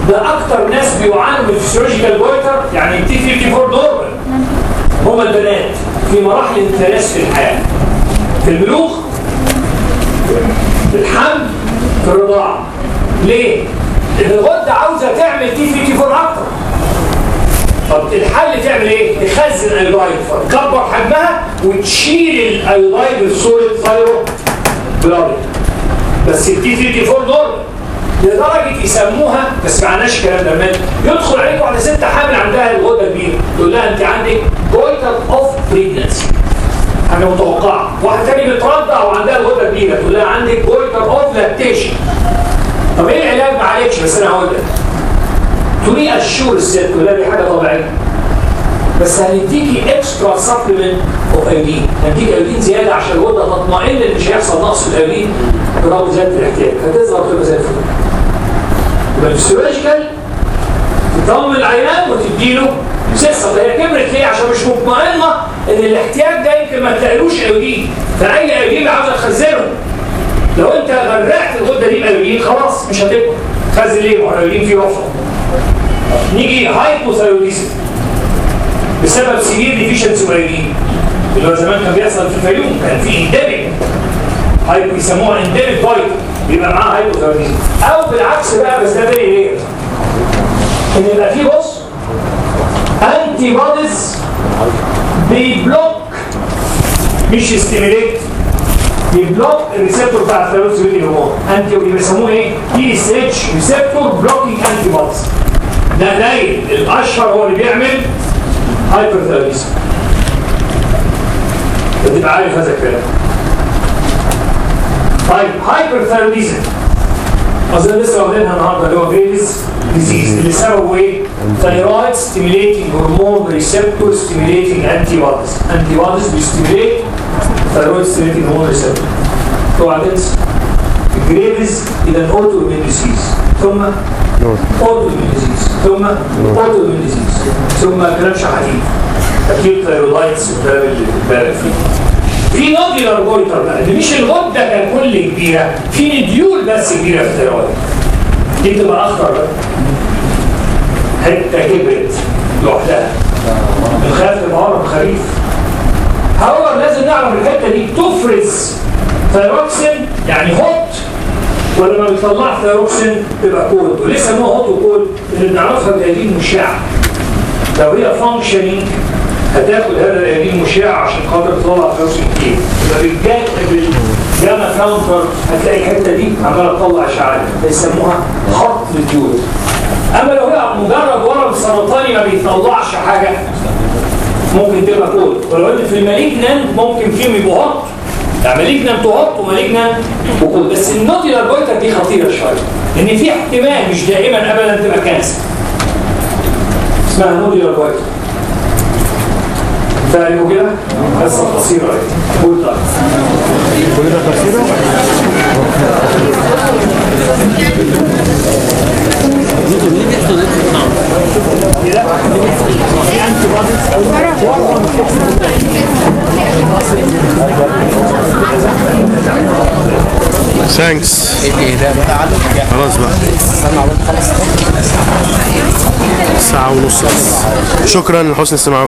S1: ده اكتر ناس بيعانوا من فيسيولوجيكال جويتر يعني التي 54 نورمال هم البنات في مراحل الثلاث في الحياه في البلوغ في الحمل في الرضاعه ليه؟ لان الغده عاوزه تعمل تي 54 اكتر طب الحل تعمل ايه؟ تخزن الايودايد فتكبر حجمها وتشيل الايودايد السوليد ثايرو بلاد بس التي 54 دول لدرجه يسموها بس معناش الكلام ده مال يدخل عليك واحده ست حامل عندها الغده كبيره تقول لها انت عندك جويتر اوف بريجنسي حاجه متوقعه واحده تاني بترضع وعندها الغده كبيره تقول لها عندك جويتر اوف لاكتيشن طب ايه العلاج معلش بس انا هقول لك تري اشور الست تقول لها دي حاجه طبيعيه بس هنديكي اكسترا سبلمنت اوف ايودين هنديك ايودين زياده عشان الغده تطمئن ان مش هيحصل نقص في الايودين برغم زياده الاحتياج هتظهر تبقى زي الفل يبقى الفسيولوجيكال تطمن العيان وتديله سيستم هي كبرت ليه عشان مش مطمئنه ان الاحتياج ده يمكن ما تلاقيلوش ايودين فاي ايودين عاوزه تخزنه لو انت غرقت الغده دي بايودين خلاص مش هتكبر خزن ليه ما هو الايودين فيه وفره نيجي هايبوثايروديزم بسبب سيفير ديفيشنسي ايودين اللي هو زمان كان بيحصل في الفيوم كان في انديميك هايبو يسموها انديميك فايت بيبقى معاها هايبوثايروديزم او بالعكس بقى بس ده فيري رير ان يبقى في بص انتي بوديز بيبلوك مش ستيميليت بيبلوك الريسبتور بتاع الثيروكسيد هرمون انتي بيسموه ايه؟ تي اس اتش ريسبتور بلوكينج انتي بوديز ده دايل الاشهر هو اللي بيعمل هايبرثيروديزم تبقى عارف هذا الكلام طيب هايبرثيروديزم اظن لسه واخدينها النهارده اللي هو فيلز ديزيز اللي سببه ايه؟ ثايرويد ستيميليتنج هرمون ريسبتور ستيميليتنج انتي بوديز انتي بوديز بيستيميليت ثايرويد ستيميليتنج هرمون ريسبتور اوعى تنسى الجريفز الى اوتو اميون ديزيز ثم اوتو اميون ديزيز ثم اوتو اميون ديزيز ثم كلام شحاتين اكيد ثايرويدايتس والكلام اللي بالك فيه في نوديولار جويتر بقى اللي مش الغده ككل كبيره في نديول بس كبيره في الثيرويد دي بتبقى اخطر بقى حته كبرت لوحدها الخلاف تبقى هرم خريف هو لازم نعرف الحته دي تفرز ثيروكسين يعني هوت ولا ما بيطلعش ثيروكسين تبقى كول وليه سموها هوت وكول؟ اللي بنعرفها بالايدين مشعه لو هي فانكشنينج هتاخد هذا الايدين مشع عشان خاطر تطلع ثيروكسين كتير يبقى بالجاك بالجاما كاونتر هتلاقي الحته دي عماله تطلع اشعاعات بيسموها خط الديول اما لو هي مجرد ورم سرطاني ما بيطلعش حاجه ممكن تبقى كود ولو ان في المالجنان ممكن فيهم يبقوا هوت يعني مالجنان تهوت ومالجنان وكود بس النوديولار جويتر دي خطيره شويه لان في احتمال مش دائما ابدا تبقى كانسر اسمها نوديولار جويتر فاهموا كده؟ قصه قصيره اهي قول طيب
S2: كل ده قصيرة ثانكس خلاص بقى ساعة ونص بس. شكرا لحسن استماعكم